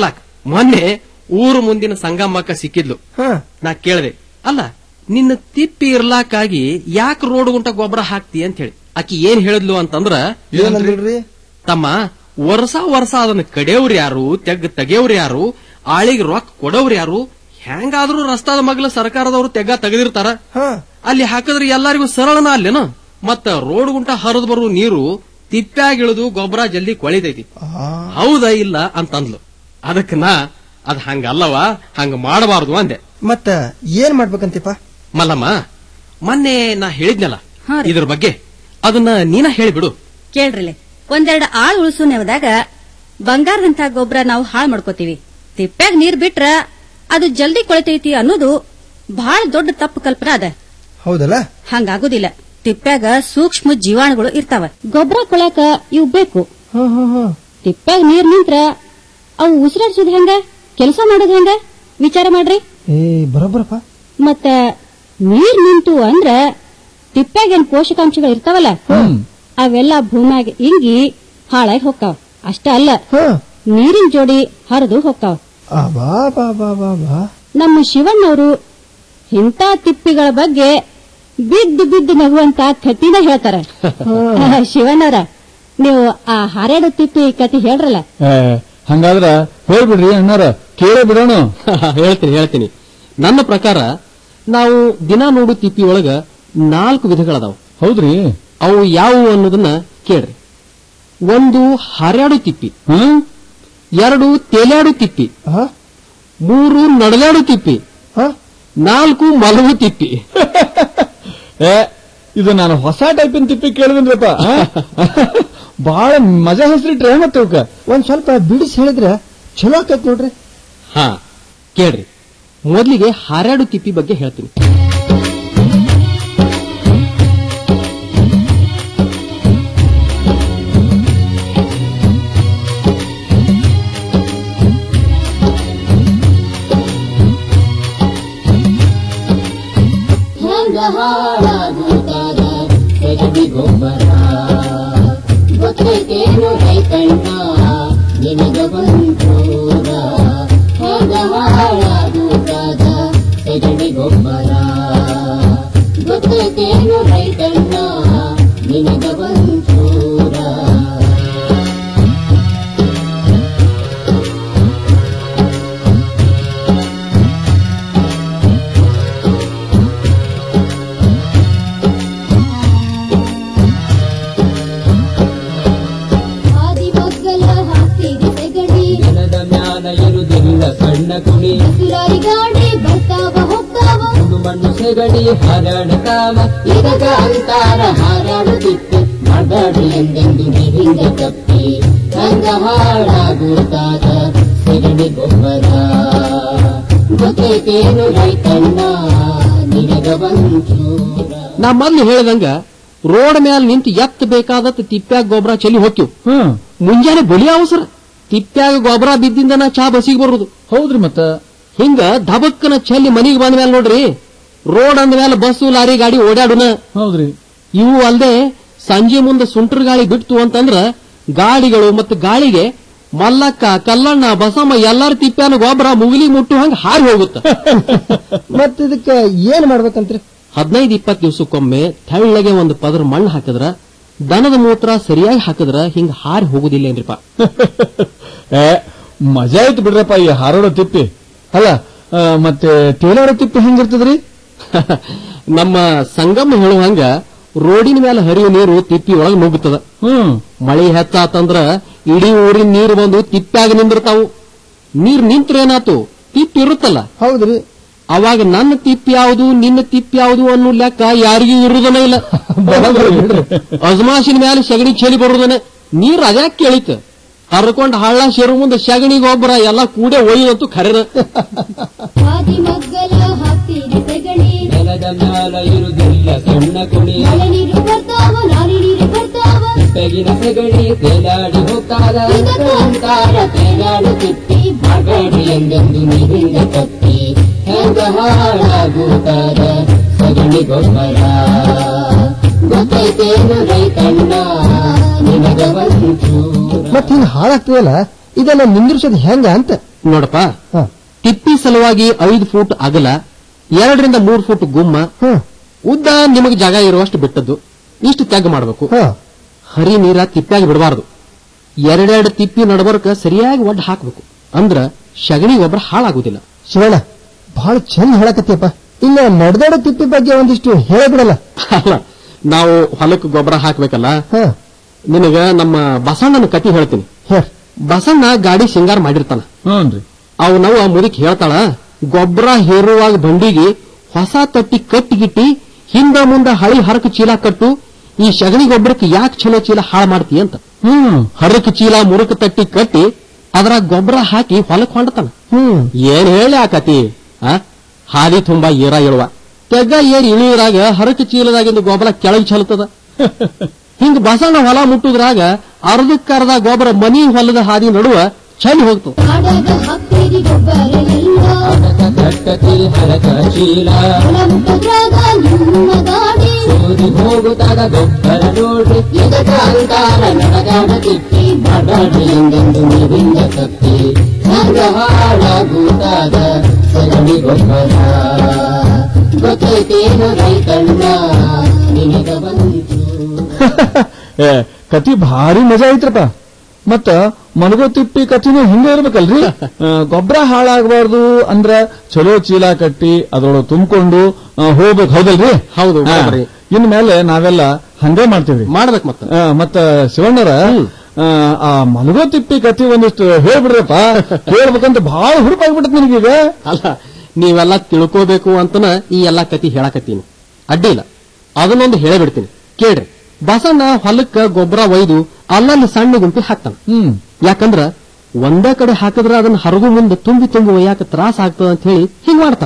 Speaker 11: ಮೊನ್ನೆ ಊರು ಮುಂದಿನ ಸಂಗಮಕ್ಕ ಸಿಕ್ಕಿದ್ಲು ನಾ ಕೇಳ್ದೆ ಅಲ್ಲ ನಿನ್ನ ತಿಪ್ಪಿ ಇರ್ಲಾಕಾಗಿ ಯಾಕೆ ರೋಡ್ ಗುಂಟ ಗೊಬ್ಬರ ಹಾಕ್ತಿ ಅಂತ ಹೇಳಿ ಆಕಿ ಏನ್ ಹೇಳಿದ್ಲು ಅಂತಂದ್ರ
Speaker 16: ಏನಂದ್ರಿ
Speaker 11: ತಮ್ಮ ವರ್ಷ ವರ್ಷ ಅದನ್ನ ಕಡೆಯವ್ರು ಯಾರು ತೆಗ್ ತೆಗೆಯವ್ರು ಯಾರು ಆಳಿಗೆ ರೊಕ್ಕ ಕೊಡೋರು ಯಾರು ಹೆಂಗಾದ್ರೂ ರಸ್ತಾದ ಮಗ್ಲ ಸರ್ಕಾರದವರು ತೆಗ್ಗ ತೆಗೆದಿರ್ತಾರ ಅಲ್ಲಿ ಹಾಕಿದ್ರೆ ಎಲ್ಲರಿಗೂ ಸರಳನ ಅಲ್ಲೇನ ಮತ್ತ ರೋಡ್ ಗುಂಟ ಹರಿದು ಬರೋ ನೀರು ತಿಪ್ಪ್ಯಾಗಿಳಿದು ಗೊಬ್ಬರ ಜಲ್ದಿ ಕೊಳಿತೈತಿ ಹೌದಾ ಇಲ್ಲ ಅಂತಂದ್ಲು ಅದಕ್ಕ ನಾ ಅದ್ ಹಂಗಲ್ಲವ ಹಂಗ ಮಾಡಬಾರ್ದು ಅಂದೆ
Speaker 16: ಮತ್ತ ಏನ್ ಮಾಡ್ಬೇಕಂತಿಪ್ಪ
Speaker 11: ಮಲ್ಲಮ್ಮ ಮೊನ್ನೆ ನಾ ಹೇಳಿದ್ನಲ್ಲ ಇದ್ರ ಬಗ್ಗೆ ಅದನ್ನ ನೀನ ಹೇಳಿಬಿಡು
Speaker 18: ಕೇಳ್ರಿಲೆ ಒಂದೆರಡು ಆಳ್ ಉಳಿಸು ನೆವದಾಗ ಬಂಗಾರದಂತ ಗೊಬ್ಬರ ನಾವು ಹಾಳು ಮಾಡ್ಕೋತೀವಿ ತಿಪ್ಪ್ಯಾಗ ನೀರ್ ಬಿಟ್ರ ಅದು ಜಲ್ದಿ ಕೊಳಿತೈತಿ ಅನ್ನೋದು ಬಹಳ ದೊಡ್ಡ ತಪ್ಪು ಕಲ್ಪನಾ ಅದ
Speaker 16: ಹೌದಲ್ಲ
Speaker 18: ಹಂಗಾಗುದಿಲ್ಲ ತಿಪ್ಪ್ಯಾಗ ಸೂಕ್ಷ್ಮ ಜೀವಾಣುಗಳು ಇರ್ತಾವ ಗೊಬ್ಬರ ಕೊಳಾಕ ಇವ್ ಬೇಕು ತಿಪ್ಪ್ಯಾಗ ನೀರ್ ನಿಂತ್ರ ಅವು ಉಸಿರಾಡ್ಸೋದ್ ಹೆಂಗ ಕೆಲಸ ಮಾಡೋದ್ ಹೆಂಗ ವಿಚಾರ ಮಾಡ್ರಿ
Speaker 16: ಏ ಬರೋಬ್ಬರಪ್ಪ
Speaker 18: ಮತ್ತ ನೀರ್ ನಿಂತು ಅಂದ್ರ ತಿಪ್ಪ್ಯಾಗ ಏನ್ ಪೋಷಕಾಂಶಗಳು ಇರ್ತಾವಲ್ಲ ಅವೆಲ್ಲ ಭೂಮ್ಯಾಗ ಇಂಗಿ ಹಾಳಾಗಿ ಹೊಕ್ಕಾವ ಅಷ್ಟ ಅಲ್ಲ ನೀರಿನ ಜೋಡಿ ಹರಿದು ಹೊಕ್ಕಾವ
Speaker 16: ಬಾ ಬಾ ಬಾ ಬಾ ಬಾ
Speaker 18: ನಮ್ಮ ಶಿವಣ್ಣವರು ಇಂಥ ತಿಪ್ಪಿಗಳ ಬಗ್ಗೆ ಬಿದ್ದು ಬಿದ್ದು ನಗುವಂತ ಕತಿನ ಹೇಳ್ತಾರ ಶಿವಣ್ಣವ್ರ ನೀವು ಆ ಹಾರಾಡೋ ತಿಪ್ಪಿ ಕತಿ ಹೇಳ್ರಲ್ಲ
Speaker 15: ಹಂಗಾದ್ರ ಹೇಳ್ಬಿಡ್ರಿ ಅಣ್ಣಾರ ಕೇಳೇ ಬಿಡೋಣ
Speaker 11: ಹೇಳ್ತೀನಿ ಹೇಳ್ತೀನಿ ನನ್ನ ಪ್ರಕಾರ ನಾವು ದಿನ ನೋಡು ತಿಪ್ಪಿ ಒಳಗ ನಾಲ್ಕು ವಿಧಗಳದಾವ
Speaker 15: ಹೌದ್ರಿ
Speaker 11: ಅವು ಯಾವುವು ಅನ್ನೋದನ್ನ ಕೇಳ್ರಿ ಒಂದು ಹಾರ್ಯಾಡು ತಿಪ್ಪಿ ಎರಡು ತೇಲಾಡು ತಿಪ್ಪಿ ಮೂರು ನಡಲಾಡು ತಿಪ್ಪಿ ನಾಲ್ಕು ಮಲಗು ತಿಪ್ಪಿ
Speaker 15: ಏ ಇದು ನಾನು ಹೊಸ ಟೈಪಿನ ತಿಪ್ಪಿ ಕೇಳಿದ್ರಪ್ಪ ಬಹಳ ಮಜಾ ಹೆಸರಿಟ್ರೆ ಮತ್ತೆ ಅವಕ್ಕ
Speaker 16: ಒಂದ್ ಸ್ವಲ್ಪ ಬಿಡಿಸಿ ಹೇಳಿದ್ರೆ ಚಲೋ ಆಕೈತ್ ನೋಡ್ರಿ
Speaker 11: ಹಾ ಕೇಳ್ರಿ ಮೊದಲಿಗೆ ಹಾರಾಡು ತಿಪ್ಪಿ ಬಗ್ಗೆ ಹೇಳ್ತೀನಿ
Speaker 17: ಹೆಂಗ ಹಾಳಾಗುತ್ತಾದ ಸೆಗಣಿ ಗೊಬ್ಬರ ಗೊತ್ತೈತೇನು ರೈತಣ್ಣ ನಿನಗ ಬಂದೂರ ಹೆಂಗ ಹಾಳಾಗುತ್ತಾದ ಸೆಗಣಿ ಗೊಬ್ಬರ ಗೊತ್ತೈತೇನು ರೈತಣ್ಣ ನಿನಗ ಬಂದೂರ ಆದಿ ಮಗ್ಗಲ ಹಾಕ್ತೀರಿ ಸೆಗಣಿ
Speaker 13: ನೆಲದ ಮ್ಯಾಲ ಇರುವುದಿಲ್ಲ ಸಣ್ಣ ಕುಣಿ
Speaker 17: ಹಸುರಾರಿ ಗಾಡಿ ಬರ್ತಾವ ಹೋಗ್ತಾವ
Speaker 13: ಒಂದು ಮಣ್ಣು ಸೆಗಣಿ ಹಾರಾಡುತ್ತಾವ
Speaker 17: ಇದಕ ಅಂತಾರ ಹಾರಾಡುತ್ತಿತ್ತು ಮಾಡಬೇಡಿ ಎಂದೆಂದು ನೀರಿಂದ ತಪ್ಪಿ
Speaker 13: ಹಂಗ ಹಾಳಾಗುತ್ತಾದ ಸೆಗಣಿ ಗೊಬ್ಬರ ಗೊತ್ತೈತೇನು ರೈತಣ್ಣ ನಿನಗ ಬಂಚೂರ
Speaker 11: ನಾ ಮೊದ್ಲು ಹೇಳ್ದಂಗ ರೋಡ್ ಮ್ಯಾಲ ನಿಂತು ಎತ್ತ ಬೇಕಾದತ್ ತಿಪ್ಪ್ಯಾಗ ಗೊಬ್ಬರ ಚೆಲ್ಲಿ ಹೋಗ್ತಿವ್ ಮುಂಜಾನೆ ಬಳಿ ಅವಸರ ತಿಪ್ಪ್ಯಾಗ ಗೊಬ್ಬರ ಬಿದ್ದಿಂದನ ಚಾ ಬಸಿಗೆ ಬರುದು
Speaker 15: ಹೌದ್ರಿ ಮತ್ತ
Speaker 11: ಹಿಂಗ ಧಬಕ್ಕನ ಚೆಲ್ಲಿ ಮನಿಗೆ ಬಂದ ಮೇಲೆ ನೋಡ್ರಿ ರೋಡ್ ಅಂದ ಮೇಲೆ ಬಸ್ಸು ಲಾರಿ ಗಾಡಿ ಓಡಾಡುನ
Speaker 15: ಹೌದ್ರಿ
Speaker 11: ಇವು ಅಲ್ದೆ ಸಂಜೆ ಮುಂದೆ ಸುಂಟ್ರ ಗಾಳಿ ಬಿಡ್ತು ಅಂತಂದ್ರ ಗಾಡಿಗಳು ಮತ್ತು ಗಾಳಿಗೆ ಮಲ್ಲಕ್ಕ ಕಲ್ಲಣ್ಣ ಬಸಮ್ಮ ಎಲ್ಲಾರ ತಿಪ್ಪ್ಯಾನ ಗೊಬ್ಬರ ಮುಗಿಲಿ ಮುಟ್ಟು ಹಂಗ ಹಾರಿ ಹೋಗುತ್ತ
Speaker 16: ಮತ್ ಇದಕ್ಕ ಏನ್ ಮಾಡ್ಬೇಕಂತ್ರಿ
Speaker 11: ಹದಿನೈದು ಇಪ್ಪತ್ತು ದಿವಸಕ್ಕೊಮ್ಮೆ ತೆಳ್ಳಗೆ ಒಂದು ಪದರ ಮಣ್ಣು ಹಾಕಿದ್ರ ದನದ ಮೂತ್ರ ಸರಿಯಾಗಿ ಹಾಕಿದ್ರ ಹಿಂಗ ಹಾರಿ ಹೋಗುದಿಲ್ಲೇನ್ರಿಪ್ಪ
Speaker 15: ಏ ಮಜಾ ಆಯ್ತು ಬಿಡ್ರಪ್ಪ ಈ ಹಾರಾಡೋ ತಿಪ್ಪಿ ಅಲ್ಲ ಆ, ಮತ್ತೆ ತೇಲಾಡೋ ತಿಪ್ಪಿ ಹೆಂಗಿರ್ತದ್ರಿ
Speaker 11: ನಮ್ಮ ಸಂಗಮ ಹೇಳುವಂಗ ರೋಡಿನ ಮೇಲೆ ಹರಿಯುವ ನೀರು ತಿಪ್ಪಿ ಒಳಗೆ ನುಗ್ಗುತ್ತದ ಮಳೆ ಹೆಚ್ಚಾತಂದ್ರ ಇಡೀ ಊರಿನ ನೀರು ಬಂದು ತಿಪ್ಪ್ಯಾಗ ನಿಂದಿರ್ತಾವು ನೀರ್ ನಿಂತ್ರ ಏನಾತು ತಿಪ್ಪಿ ಇರುತ್ತಲ್ಲ
Speaker 16: ಹೌದ್ರಿ
Speaker 11: ಅವಾಗ ನನ್ನ ತಿಪ್ಪಿ ಯಾವುದು ನಿನ್ನ ತಿಪ್ಪಿ ಯಾವುದು ಅನ್ನೋ ಲೆಕ್ಕ ಯಾರಿಗೂ ಇರುದನ ಇಲ್ಲ ಅಜಮಾಸಿನ ಮೇಲೆ ಸಗಣಿ ಚೆಲಿ ಬರುದನ ನೀರ್ ಅದ್ಯಾಕ್ ಕೇಳಿತ ಹರ್ಕೊಂಡ್ ಹಳ್ಳ ಸೇರು ಮುಂದೆ ಸಗಣಿ ಗೊಬ್ಬರ ಎಲ್ಲ ಕೂಡೆ ಒಯ್ಯದಂತೂ ಖರೇನ
Speaker 17: ಆದಿ ಮಗ್ಗಲ ಹಾಕ್ತೀರಿ ಸೆಗಣಿ
Speaker 13: ನೆಲದ ಮ್ಯಾಲ ಇರುವುದಿಲ್ಲ ಸಣ್ಣ ಕುಣಿ
Speaker 17: ಮಳೆ ನೀರು ಬರ್ತಾವ ನಾರಿ ನೀರು ಬರ್ತಾವ
Speaker 13: ಬೆಗಿನ ಸೆಗಣಿ ತೇಲಾಡಿ ಹೋಗ್ತಾದ
Speaker 17: ಇದಕ್ಕ ಅಂತಾರ ತೇಲಾಡುತ್ತಿತ್ತಿ
Speaker 13: ಮಾಡಬೇಡಿ ಎಂದೆಂದು ನೀರಿಂದ ತಪ್ಪಿ ಹೆಂಗ ಹಾಳಾಗುತ್ತಾದ ಸಗಣಿ ಗೊಬ್ಬರ ಗೊತ್ತೈತೇನು ರೈತಣ್ಣ ನಿನಗ ಬಂಚೂರ
Speaker 16: ಮತ್ ಹಿಂಗ್ ಹಾಳಾಗ್ತದಲ್ಲ ಇದನ್ನ ನಿಂದ್ರಿಸೋದ್ ಹೆಂಗ ಅಂತ
Speaker 11: ನೋಡಪ್ಪ ತಿಪ್ಪಿ ಸಲುವಾಗಿ ಐದು ಫೂಟ್ ಅಗಲ ಎರಡರಿಂದ ಮೂರು ಫೂಟ್ ಗುಮ್ಮ ಉದ್ದ ನಿಮಗೆ ಜಾಗ ಇರುವಷ್ಟು ಬಿಟ್ಟದ್ದು ಇಷ್ಟು ತೆಗ್ ಮಾಡಬೇಕು ಹರಿ ನೀರ ತಿಪ್ಪಾಗಿ ಬಿಡಬಾರದು ಎರಡೆರಡು ತಿಪ್ಪಿ ನಡಬರ್ಕ ಸರಿಯಾಗಿ ಒಡ್ಡ ಹಾಕಬೇಕು ಅಂದ್ರ ಸಗಣಿ ಗೊಬ್ಬರ ಹಾಳಾಗುದಿಲ್ಲ
Speaker 16: ಶಿವಣ್ಣ ಬಹಳ ಚಂದ ಹೇಳಕತ್ತಿಯಪ್ಪ ಇನ್ನ ನಡೆದಾಡ ತಿಪ್ಪಿ ಬಗ್ಗೆ ಒಂದಿಷ್ಟು ಹೇಳಬಿಡಲ್ಲ
Speaker 11: ಅಲ್ಲ ನಾವು ಹೊಲಕ್ಕೆ ಗೊಬ್ಬರ ಹಾಕ್ಬೇಕಲ್ಲ ನಿನಗ ನಮ್ಮ ಬಸಣ್ಣನ ಕತಿ ಹೇಳ್ತೀನಿ ಬಸಣ್ಣ ಗಾಡಿ ಸಿಂಗಾರ ಮಾಡಿರ್ತಾನ ಅವನವ ಮುದುಕಿ ಹೇಳ್ತಾಳ ಗೊಬ್ಬರ ಹೇರುವಾಗ ಬಂಡಿಗೆ ಹೊಸ ತಟ್ಟಿ ಕಟ್ಟಿಗಿಟ್ಟಿ ಹಿಂದ ಮುಂದ ಹಳಿ ಹರಕ ಚೀಲ ಕಟ್ಟು ಈ ಸಗಣಿ ಗೊಬ್ಬರಕ್ಕೆ ಯಾಕೆ ಚಲೋ ಚೀಲ ಹಾಳು ಮಾಡ್ತಿ ಅಂತ ಹರಕ ಚೀಲ ಮುರುಕ ತಟ್ಟಿ ಕಟ್ಟಿ ಅದರ ಗೊಬ್ಬರ ಹಾಕಿ ಹೊಲಕ್ ಹೊಂಡತಾನ ಏನ್ ಹೇಳಿ ಆ ಕತಿ ಆ? ಹಾದಿ ತುಂಬಾ ಏರ ಇಳುವ ತೆಗ್ಗ ಏರಿ ಇಳಿಯುದ್ರಾಗ ಹರಕ ಚೀಲದಾಗಿಂದ ಗೊಬ್ಬರ ಕೆಳಗೆ ಚಲುತ್ತದ ಹಿಂಗ ಬಸಣ್ಣ ಹೊಲ ಮುಟ್ಟುದ್ರಾಗ ಅರ್ಧಕ್ಕರ್ಧ ಗೊಬ್ಬರ ಮನಿ ಹೊಲದ ಹಾದಿ ನಡುವ ಚಳಿ ಹೋಗ್ತದ
Speaker 17: ಕಾಡಾಗ ಹಾಕ್ತೀರಿ ಗೊಬ್ಬರ ಎಲ್ಲ
Speaker 13: ಕಟ್ಟತಿರಿ ಹರಕ ಚೀಲ
Speaker 17: ಹೊಲ ಮುಟ್ಟದ್ರಾಗ ನಿಮ್ಮ ಗಾಡಿ
Speaker 13: ಸೂದಿ ಹೋಗುತ್ತಾಗ ಗೊಬ್ಬರ ನೋಡ್ರಿ ಎದಕ ಅಂತಾರ ನಡೆದಾಡ ತಿಪ್ಪಿ ಮಾಡಾಡಿ ಎಂದೆಂದು ನೀರಿಂದ ತಪ್ಪಿ ಹಂಗ ಹಾಳಾಗುತ್ತಾಗ ಸಗಣಿ ಗೊಬ್ಬರ ಗೊತ್ತೈತೇನು ರೈತಣ್ಣ ನಿನಗ ಬಂತು
Speaker 15: ಏ ಕತಿ ಭಾರಿ ಮಜಾ ಐತ್ರಪ್ಪ ಮತ್ತ ಮನಗೋ ತಿಪ್ಪಿ ಕತಿನೂ ಹಿಂಗ ಇರ್ಬೇಕಲ್ರಿ ಗೊಬ್ಬರ ಹಾಳಾಗಬಾರ್ದು ಅಂದ್ರ ಚಲೋ ಚೀಲ ಕಟ್ಟಿ ಅದ್ರೊಳಗೆ ತುಂಬಿಕೊಂಡು ಹೋಗ್ಬೇಕು ಹೌದಲ್ರಿ
Speaker 11: ಹೌದು
Speaker 15: ಹಾ.
Speaker 11: ಬರೋಬ್ಬರಿ.
Speaker 15: ಇನ್ ಮೇಲೆ ನಾವೆಲ್ಲ ಹಂಗೆ ಮಾಡ್ತೀವಿ
Speaker 11: ಮಾಡ್ಬೇಕು ಮತ್ತ
Speaker 15: ಆ, ಮತ್ತ ಶಿವಣ್ಣರ ಆ, ಆ ಮಲಗೋ ತಿಪ್ಪಿ ಕತಿ ಒಂದಿಷ್ಟು ಹೇಳ್ಬಿಡ್ರಪ್ಪ ಹೇಳ್ಬೇಕಂತ ಬಹಳ ಹುರುಪಾಗ್ಬಿಟ್ಟತ್ ನಿನಗೀಗ
Speaker 11: ಅಲ್ಲ ನೀವೆಲ್ಲ ತಿಳ್ಕೋಬೇಕು ಅಂತನ ಈ ಎಲ್ಲಾ ಕತಿ ಹೇಳಕತ್ತೀನಿ ಅಡ್ಡಿ ಇಲ್ಲ ಅದನ್ನೊಂದು ಹೇಳಬಿಡ್ತೀನಿ ಕೇಳ್ರಿ ಬಸಣ್ಣ ಹೊಲಕ್ಕ ಗೊಬ್ಬರ ಒಯ್ದು ಅಲ್ಲಲ್ಲಿ ಸಣ್ಣ ಗುಂಪಿ ಹಾಕ್ತಾನ ಯಾಕಂದ್ರ ಒಂದೇ ಕಡೆ ಹಾಕಿದ್ರ ಅದನ್ನ ಹರಗು ಮುಂದೆ ತುಂಬಿ ತುಂಬಿ ಒಯ್ಯಾಕ ತ್ರಾಸ ಆಗ್ತದ ಅಂತ ಹೇಳಿ ಹಿಂಗ್ ಮಾಡ್ತಾನ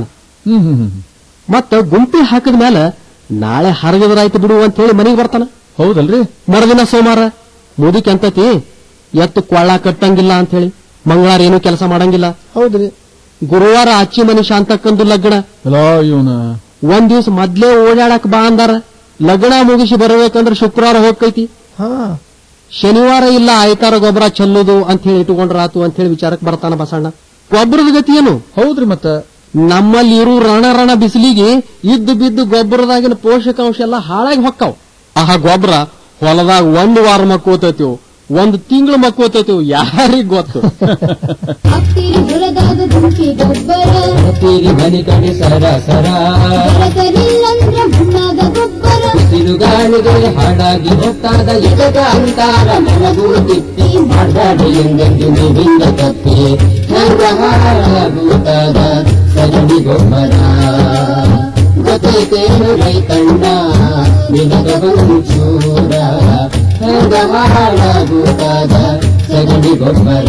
Speaker 11: ಮತ್ತ ಗುಂಪಿ ಹಾಕಿದ ಮೇಲೆ ನಾಳೆ ಹರಗದ್ರಾಯ್ತು ಬಿಡು ಅಂತ ಹೇಳಿ ಮನೆಗೆ ಬರ್ತಾನ
Speaker 15: ಹೌದಲ್ರಿ
Speaker 11: ಮರುದಿನ ಸೋಮವಾರ ಮುದುಕಿ ಅಂತತಿ ಎತ್ತು ಕೊಳ್ಳ ಕಟ್ಟಂಗಿಲ್ಲ ಅಂತ ಹೇಳಿ ಮಂಗಳವಾರ ಏನು ಕೆಲಸ ಮಾಡಂಗಿಲ್ಲ
Speaker 16: ಹೌದ್ರಿ
Speaker 11: ಗುರುವಾರ ಅಚ್ಚಿ ಮನಿ ಶಾಂತಕ್ಕಂದು ಲಗ್ನ
Speaker 15: ಇವನ
Speaker 11: ಒಂದ್ ದಿವ್ಸ ಮೊದ್ಲೇ ಓಡಾಡಕ್ ಬಾ ಅಂದಾರ ಲಗ್ನ ಮುಗಿಸಿ ಬರಬೇಕಂದ್ರ ಶುಕ್ರವಾರ ಹೋಗ್ತೈತಿ
Speaker 16: ಹಾ
Speaker 11: ಶನಿವಾರ ಇಲ್ಲ ಆಯ್ತಾರ ಗೊಬ್ಬರ ಚೆಲ್ಲೋದು ಅಂತ ಹೇಳಿ ಇಟ್ಟುಕೊಂಡ್ರಾತು ಅಂತ ಹೇಳಿ ವಿಚಾರಕ್ಕೆ ಬರ್ತಾನ ಬಸಣ್ಣ ಗೊಬ್ಬರದ ಗತಿ ಏನು
Speaker 15: ಹೌದ್ರಿ ಮತ್ತ
Speaker 11: ನಮ್ಮಲ್ಲಿ ಇರು ರಣ ರಣ ಬಿಸಿಲಿಗೆ ಇದ್ದು ಬಿದ್ದು ಗೊಬ್ಬರದಾಗಿನ ಪೋಷಕಾಂಶ ಎಲ್ಲ ಹಾಳಾಗಿ ಹೊಕ್ಕಾವ್ ಆಹಾ ಗೊಬ್ಬರ ಹೊಲದಾಗ ಒಂದು ವಾರ ಮಕ್ಕೋತೈತಿವ್ ಒಂದು ತಿಂಗಳು ಮಕ್ಕೋತೈತಿವ್ ಯಾರಿಗ್ ಗೊತ್ತು
Speaker 17: ಹಾಕ್ತೀರಿ ಹೊಲದಾಗ ಗುಂಪಿ ಗೊಬ್ಬರ
Speaker 13: ತೀರಿ ಮನಿ ಕಡೆ ಸರ ಸರ
Speaker 17: ಬೆಳಕಲಿಲ್ಲಂದ್ರ ಮಣ್ಣಾಗ ಗೊಬ್ಬರ
Speaker 13: ಬಿರುಗಾಳಿಗೆ ಹಾಡಾಗಿ ಹೊತ್ತಾದ ಎದಕ ಅಂತಾರ ಮನಗೂ ತಿಪ್ಪಿ ಮಾಡಾಡಿ ಎಂದೆಂದು ನೀರಿಂದ ತಪ್ಪಿ ಹಂಗ ಹಾಳಾಗುತ್ತಾಗ ಸಗಣಿ ಗೊಬ್ಬರ ಗೊತ್ತೈತೇನು ರೈತಣ್ಣ ನಿನಗ ಬಂಚೂರ ಹಂಗ ಹಾಳಾಗುತ್ತಾಗ ಸಗಣಿ ಗೊಬ್ಬರ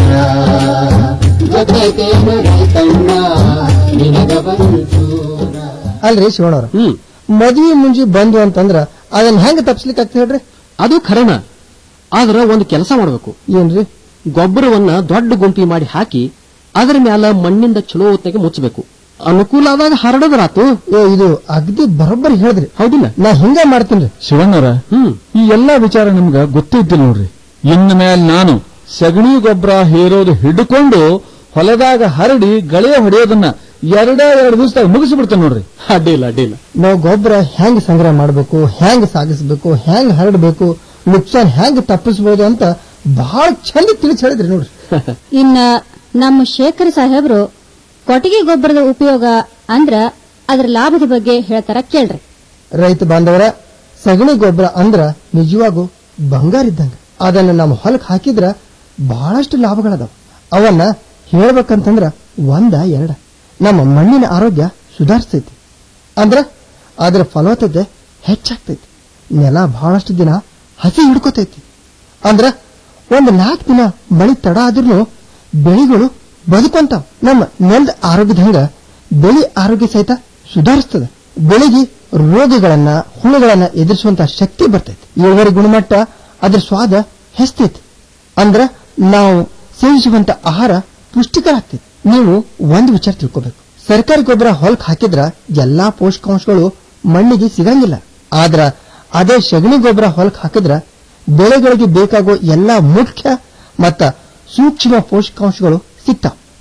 Speaker 13: ಗೊತ್ತೈತೇನು ರೈತಣ್ಣ ನಿನಗ ಬಂಚೂರ
Speaker 16: ಅಲ್ರಿ ಶಿವಣ್ಣವ್ರ ಮದ್ವಿ ಮುಂಜಿ ಬಂದು ಅಂತಂದ್ರ ಅದನ್ನ ಹೆಂಗ್ ತಪ್ಸ್ಲಿಕ್ಕೆ ಆಗ್ತದೆ ಹೇಳ್ರಿ
Speaker 11: ಅದು ಖರೇನ ಆದ್ರ ಒಂದು ಕೆಲಸ ಮಾಡಬೇಕು
Speaker 16: ಏನ್ರಿ
Speaker 11: ಗೊಬ್ಬರವನ್ನ ದೊಡ್ಡ ಗುಂಪಿ ಮಾಡಿ ಹಾಕಿ ಅದರ ಮ್ಯಾಲ ಮಣ್ಣಿಂದ ಚಲೋ ಹೊತ್ತಿಗೆ ಮುಚ್ಚಬೇಕು ಅನುಕೂಲ ಆದಾಗ ಹರಡದ್ರಾತು
Speaker 16: ಏ ಇದು ಅಗ್ದಿ ಬರೋಬ್ಬರಿ ಹೇಳಿದ್ರಿ
Speaker 11: ಹೌದಿಲ್ಲ
Speaker 16: ನಾ ಹಿಂಗ ಮಾಡ್ತೀನಿ
Speaker 15: ಶಿವಣ್ಣವ್ರ ಈ ಎಲ್ಲಾ ವಿಚಾರ ನಿಮ್ಗ ಗೊತ್ತಿದ್ದಿಲ್ಲ ನೋಡ್ರಿ ಇನ್ನು ಮೇಲೆ ನಾನು ಸಗಣಿ ಗೊಬ್ಬರ ಹೇರೋದು ಹಿಡ್ಕೊಂಡು ಹೊಲದಾಗ ಹರಡಿ ಗಳೆ ಹೊಡೆಯೋದನ್ನ ಎರಡೇ ಎರಡು ದಿವಸದಾಗ ಮುಗಿಸ್ಬಿಡ್ತೇನೆ ನೋಡ್ರಿ
Speaker 11: ಅಡ್ಡಿಲ್ಲ ಅಡ್ಡಿಲ್ಲ
Speaker 16: ನಾವು ಗೊಬ್ಬರ ಹೆಂಗ್ ಸಂಗ್ರಹ ಮಾಡಬೇಕು ಹೆಂಗ್ ಸಾಗಿಸ್ಬೇಕು ಹೆಂಗ್ ಹರಡಬೇಕು ನುಕ್ಸಾನ್ ಹೆಂಗ್ ತಪ್ಪಿಸಬಹುದು ಅಂತ ಬಹಳ ಚಂದ ತಿಳಿಸಿ ಹೇಳಿದ್ರಿ ನೋಡ್ರಿ
Speaker 18: ಇನ್ನ ನಮ್ಮ ಶೇಖರ್ ಸಾಹೇಬ್ರು ಕೊಟ್ಟಿಗೆ ಗೊಬ್ಬರದ ಉಪಯೋಗ ಅಂದ್ರ ಅದರ ಲಾಭದ ಬಗ್ಗೆ ಹೇಳ್ತಾರ ಕೇಳ್ರಿ
Speaker 16: ರೈತ ಬಾಂಧವರ ಸಗಣಿ ಗೊಬ್ಬರ ಅಂದ್ರ ನಿಜವಾಗೂ ಬಂಗಾರ ಇದ್ದಂಗ ಅದನ್ನ ನಮ್ಮ ಹೊಲಕ್ ಹಾಕಿದ್ರ ಬಹಳಷ್ಟು ಲಾಭಗಳದಾವ ಅವನ್ನ ಹೇಳ್ಬೇಕಂತಂದ್ರ ಒಂದ ಎರಡ ನಮ್ಮ ಮಣ್ಣಿನ ಆರೋಗ್ಯ ಸುಧಾರಿಸ್ತೈತಿ ಅಂದ್ರ ಅದರ ಫಲವತ್ತತೆ ಹೆಚ್ಚಾಗ್ತೈತಿ ನೆಲ ಬಹಳಷ್ಟು ದಿನ ಹಸಿ ಹಿಡ್ಕೋತೈತಿ ಅಂದ್ರ ಒಂದು ನಾಲ್ಕು ದಿನ ಮಳಿ ತಡ ಆದ್ರೂ ಬೆಳೆಗಳು ಬದುಕೊಂತಾವ ನಮ್ಮ ನೆಲದ ಆರೋಗ್ಯದ ಹಂಗ ಬೆಳೆ ಆರೋಗ್ಯ ಸಹಿತ ಸುಧಾರಿಸ್ತದ ಬೆಳೆಗೆ ರೋಗಗಳನ್ನ ಹುಳುಗಳನ್ನ ಎದುರಿಸುವಂತ ಶಕ್ತಿ ಬರ್ತೈತಿ ಇಳುವರಿ ಗುಣಮಟ್ಟ ಅದ್ರ ಸ್ವಾದ ಹೆಚ್ಚತೈತಿ ಅಂದ್ರ ನಾವು ಸೇವಿಸುವಂತ ಆಹಾರ ಪುಷ್ಟಿಕರ ಆಗ್ತೈತಿ ನೀವು ಒಂದು ವಿಚಾರ ತಿಳ್ಕೋಬೇಕು ಸರ್ಕಾರಿ ಗೊಬ್ಬರ ಹೊಲಕ್ ಹಾಕಿದ್ರ ಎಲ್ಲಾ ಪೋಷಕಾಂಶಗಳು ಮಣ್ಣಿಗೆ ಸಿಗಂಗಿಲ್ಲ ಆದ್ರ ಅದೇ ಸಗಣಿ ಗೊಬ್ಬರ ಹೊಲಕ್ ಹಾಕಿದ್ರ ಬೆಳೆಗಳಿಗೆ ಬೇಕಾಗುವ ಎಲ್ಲಾ ಮುಖ್ಯ ಮತ್ತ ಸೂಕ್ಷ್ಮ ಪೋಷಕಾಂಶಗಳು ಸಿಗ್ತಾವ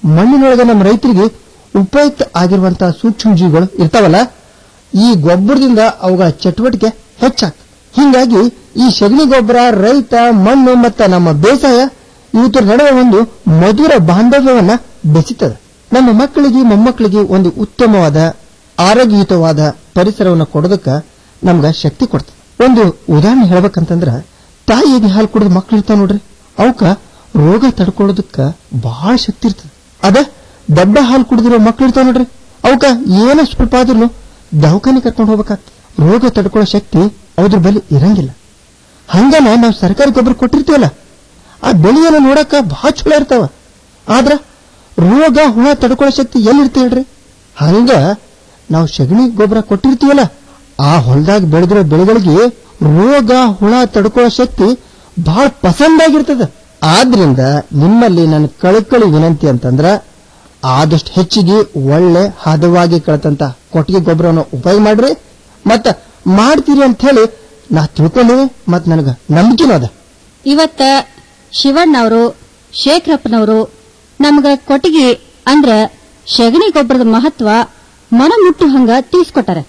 Speaker 16: ಮಣ್ಣಿನೊಳಗೆ ನಮ್ಮ ರೈತರಿಗೆ ಉಪಯುಕ್ತ ಆಗಿರುವಂತಹ ಸೂಕ್ಷ್ಮ ಜೀವಿಗಳು ಇರ್ತಾವಲ್ಲ ಈ ಗೊಬ್ಬರದಿಂದ ಅವುಗಳ ಚಟುವಟಿಕೆ ಹೆಚ್ಚಾಗ್ತದೆ ಹೀಗಾಗಿ ಈ ಸಗಣಿ ಗೊಬ್ಬರ ರೈತ ಮಣ್ಣು ಮತ್ತು ನಮ್ಮ ಬೇಸಾಯ ಇವತ್ತರ ನಡುವೆ ಒಂದು ಮಧುರ ಬಾಂಧವ್ಯವನ್ನ ಬೆಸೆತದೆ ನಮ್ಮ ಮಕ್ಕಳಿಗೆ ಮೊಮ್ಮಕ್ಕಳಿಗೆ ಒಂದು ಉತ್ತಮವಾದ ಆರೋಗ್ಯಯುತವಾದ ಪರಿಸರವನ್ನು ಕೊಡೋದಕ್ಕೆ ನಮ್ಗ ಶಕ್ತಿ ಕೊಡ್ತದೆ ಒಂದು ಉದಾಹರಣೆ ಹೇಳ್ಬೇಕಂತಂದ್ರ ತಾಯಿಗೆ ಹಾಲು ಕುಡಿದ ಮಕ್ಳು ಇರ್ತಾವ ನೋಡ್ರಿ ಅವಕ್ಕ ರೋಗ ತಡ್ಕೊಳ್ಳೋದಕ್ಕ ಬಹಳ ಶಕ್ತಿ ಇರ್ತದೆ ಅದ ದಡ್ಡ ಹಾಲು ಕುಡಿದಿರೋ ಮಕ್ಳು ಇರ್ತಾವ ನೋಡ್ರಿ ಅವಕ್ಕ ಏನೋ ಸ್ವಲ್ಪ ಆದ್ರೂ ದವಾಖಾನೆ ಕರ್ಕೊಂಡು ಹೋಗ್ಬೇಕಾಗ್ತದೆ ರೋಗ ತಡ್ಕೊಳ್ಳೋ ಶಕ್ತಿ ಅವ್ರ ಬಳಿ ಇರಂಗಿಲ್ಲ ಹಂಗನ ನಾವು ಸರ್ಕಾರಿ ಗೊಬ್ಬರ ಕೊಟ್ಟಿರ್ತೀವಲ್ಲ ಆ ಬೆಳೆಯನ್ನು ನೋಡಕ ಬಹಳ ಚಲೋ ಇರ್ತಾವ ಆದ್ರ ರೋಗ ಹುಳ ತಡ್ಕೊಳ್ಳೋ ಶಕ್ತಿ ಎಲ್ಲಿರ್ತಿ ಹೇಳ್ರಿ ಹಂಗ ನಾವು ಸಗಣಿ ಗೊಬ್ಬರ ಕೊಟ್ಟಿರ್ತೀವಲ್ಲ ಆ ಹೊಲದಾಗ ಬೆಳೆದಿರೋ ಬೆಳೆಗಳಿಗೆ ರೋಗ ಹುಳ ತಡ್ಕೊಳ್ಳೋ ಶಕ್ತಿ ಬಹಳ ಪಸಂದಾಗಿರ್ತದ ಆದ್ರಿಂದ ನಿಮ್ಮಲ್ಲಿ ನನ್ನ ಕಳಕಳಿ ವಿನಂತಿ ಅಂತಂದ್ರ ಆದಷ್ಟು ಹೆಚ್ಚಿಗೆ ಒಳ್ಳೆ ಹದವಾಗಿ ಕಳತಂತ ಕೊಟ್ಟಿಗೆ ಗೊಬ್ಬರವನ್ನು ಉಪಯೋಗ ಮಾಡ್ರಿ ಮತ್ತ ಮಾಡ್ತೀರಿ ಅಂತ ಹೇಳಿ ನಾ ತಿಳ್ಕೊಂಡೇನೆ ಮತ್ ನನಗ ನಂಬಿಕೆನೂ ಅದ
Speaker 18: ಇವತ್ತ ಶಿವಣ್ಣವರು ಶೇಖರಪ್ಪನವರು ನಮ್ಗ ಕೊಟ್ಟಿಗೆ ಅಂದ್ರ ಸಗಣಿ ಗೊಬ್ಬರದ ಮಹತ್ವ ಮನ ಮುಟ್ಟು ಹಂಗ ತಿಳಿಸ್ಕೊಟ್ಟಾರ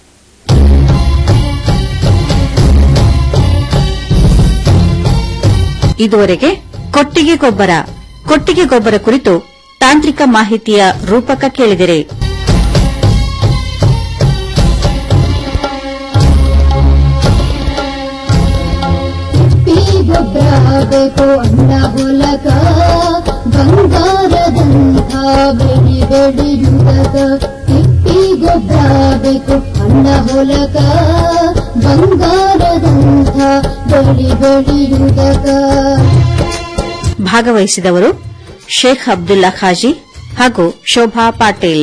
Speaker 14: ಇದುವರೆಗೆ ಕೊಟ್ಟಿಗೆ ಗೊಬ್ಬರ ಕೊಟ್ಟಿಗೆ ಗೊಬ್ಬರ ಕುರಿತು ತಾಂತ್ರಿಕ ಮಾಹಿತಿಯ ರೂಪಕ ಕೇಳಿದಿರಿ
Speaker 17: ತಿಪ್ಪಿ ಗೊಬ್ಬರ ಬೇಕು ಅಣ್ಣ ಹೊಲಕ ಬಂಗಾರದಂಥ ಬೆಳಿ ಬೆಳೆಯುವುದಕ ತಿಪ್ಪಿ ಗೊಬ್ಬರ ಬೇಕು ಅಣ್ಣ ಹೊಲಕ ಬಂಗಾರದಂಥ ಬೆಳಿ ಬೆಳೆಯುವುದಕ
Speaker 14: ಭಾಗವಹಿಸಿದವರು ಶೇಖ್ ಅಬ್ದುಲ್ಲಾ ಖಾಜಿ ಹಾಗೂ ಶೋಭಾ ಪಾಟೀಲ್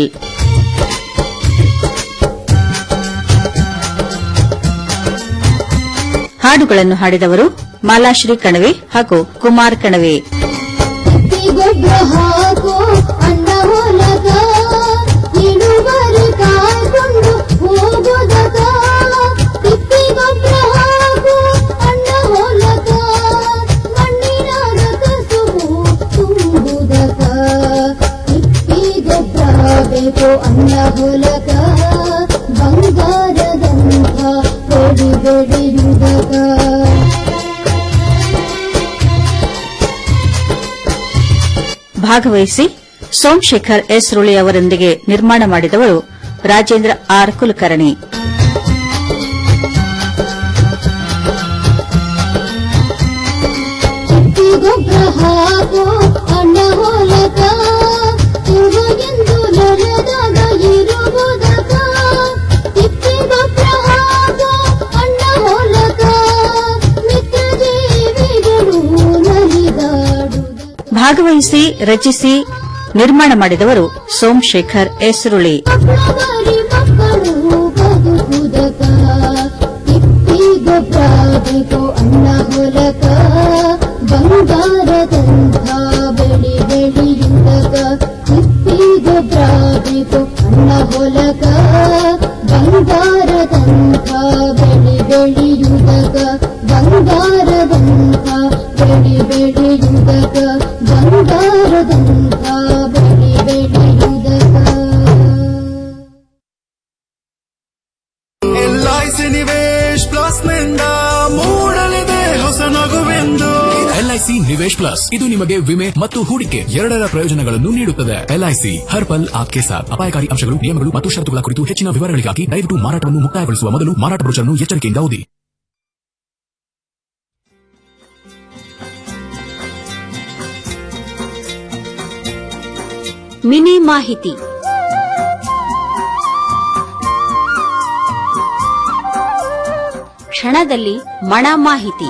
Speaker 14: ಹಾಡುಗಳನ್ನು ಹಾಡಿದವರು ಮಾಲಾಶ್ರೀ ಕಣವೆ ಹಾಗೂ ಕುಮಾರ್ ಕಣವೆ
Speaker 17: ತಿಪ್ಪಿ ಗೊಬ್ಬರ ಹಾಕು ಅಣ್ಣ ಹೊಲಕ ಇಳುವರಿ ಕಾಯ್ಕೊಂಡು ಹೋಗುದಕ ತಿಪ್ಪಿ ಗೊಬ್ಬರ ಹಾಕು ಅಣ್ಣ ಹೊಲಕ ಮಣ್ಣಿನಾಗ ಕಸುಬು ತುಂಬುದಕ ತಿಪ್ಪಿ ಗೊಬ್ಬರ ಬೇಕು ಅಣ್ಣ ಹೊಲಕ ಬಂಗಾರದಂಥ ಬೆಳಿ ಬೆಳೆಯುವುದಕ
Speaker 14: ಭಾಗವಹಿಸಿ ಸೋಮಶೇಖರ್ ಎಸ್ ರುಳಿ ಅವರೊಂದಿಗೆ ನಿರ್ಮಾಣ ಮಾಡಿದವರು ರಾಜೇಂದ್ರ ಆರ್ ಕುಲಕರ್ಣಿ
Speaker 17: ತಿಪ್ಪಿ ಗೊಬ್ಬರ ಹಾಕು ಅಣ್ಣ ಹೊಲಕ ಇವು ಎಂದು ನೆಲದಾಗ ಇರುವುದಕ ತಿಪ್ಪಿ ಗೊಬ್ಬರ ಹಾಕು ಅಣ್ಣ ಹೊಲಕ ಮಿತ್ರ ಜೀವಿಗಳು ನಲಿದಾಡು
Speaker 14: ಭಾಗವಹಿಸಿ ರಚಿಸಿ ನಿರ್ಮಾಣ ಮಾಡಿದವರು ಸೋಮಶೇಖರ್ ಎಸ್ ರುಳಿ
Speaker 17: ಬರಿ ಮಕ್ಕಳು ಬದುಕುದಕ ತಿಪ್ಪಿ ಗೊಬ್ಬರ ಬೇಕು ಅಣ್ಣ ಹೊಲಕ ಬಂಗಾರದಂಥ ಬೆಳಿ ಬೆಳೆಯುವುದಕ ತಿಪ್ಪಿ ಗೊಬ್ಬರ ಬೇಕು ಅಣ್ಣ ಹೊಲಕ ಬಂಗಾರದಂಥ ಬೆಳಿ ಬೆಳೆಯುವುದಕ ಬಂಗಾರದಂಥ ಬೆಳಿ ಬೆಳೆಯುವುದಕ ಬಂಗಾರದಂಥ ಬೆಳಿ ಬೆಳೆಯುವುದಕ
Speaker 19: ಎಲ್ಐಸಿ ನಿವೇಶ್ ಪ್ಲಸ್ ನಿಂದ ಮೂಡಲಿದೆ ಹೊಸ ನಗುವೆಂದು
Speaker 20: ಎಲ್ಐಸಿ ನಿವೇಶ್ ಪ್ಲಸ್ ಇದು ನಿಮಗೆ ವಿಮೆ ಮತ್ತು ಹೂಡಿಕೆ ಎರಡರ ಪ್ರಯೋಜನಗಳನ್ನು ನೀಡುತ್ತದೆ ಎಲ್ಐಸಿ ಹರ್ ಪಲ್ ಆಪ್ಕೆ ಸಾಥ್ ಅಪಾಯಕಾರಿ ಅಂಶಗಳು ನಿಯಮಗಳು ಮತ್ತು ಷರತ್ತುಗಳ ಕುರಿತು ಹೆಚ್ಚಿನ ವಿವರಗಳಿಗಾಗಿ ದಯವಿಟ್ಟು ಮಾರಾಟವನ್ನು ಮುಕ್ತಾಯಗೊಳಿಸುವ ಮೊದಲು ಮಾರಾಟ ಬ್ರೋಚರ್ನ್ನು ಎಚ್ಚರಿಕೆಯಿಂದ ಓದಿ
Speaker 18: ಮಿನಿ ಮಾಹಿತಿ ಕ್ಷಣದಲ್ಲಿ ಮಣ ಮಾಹಿತಿ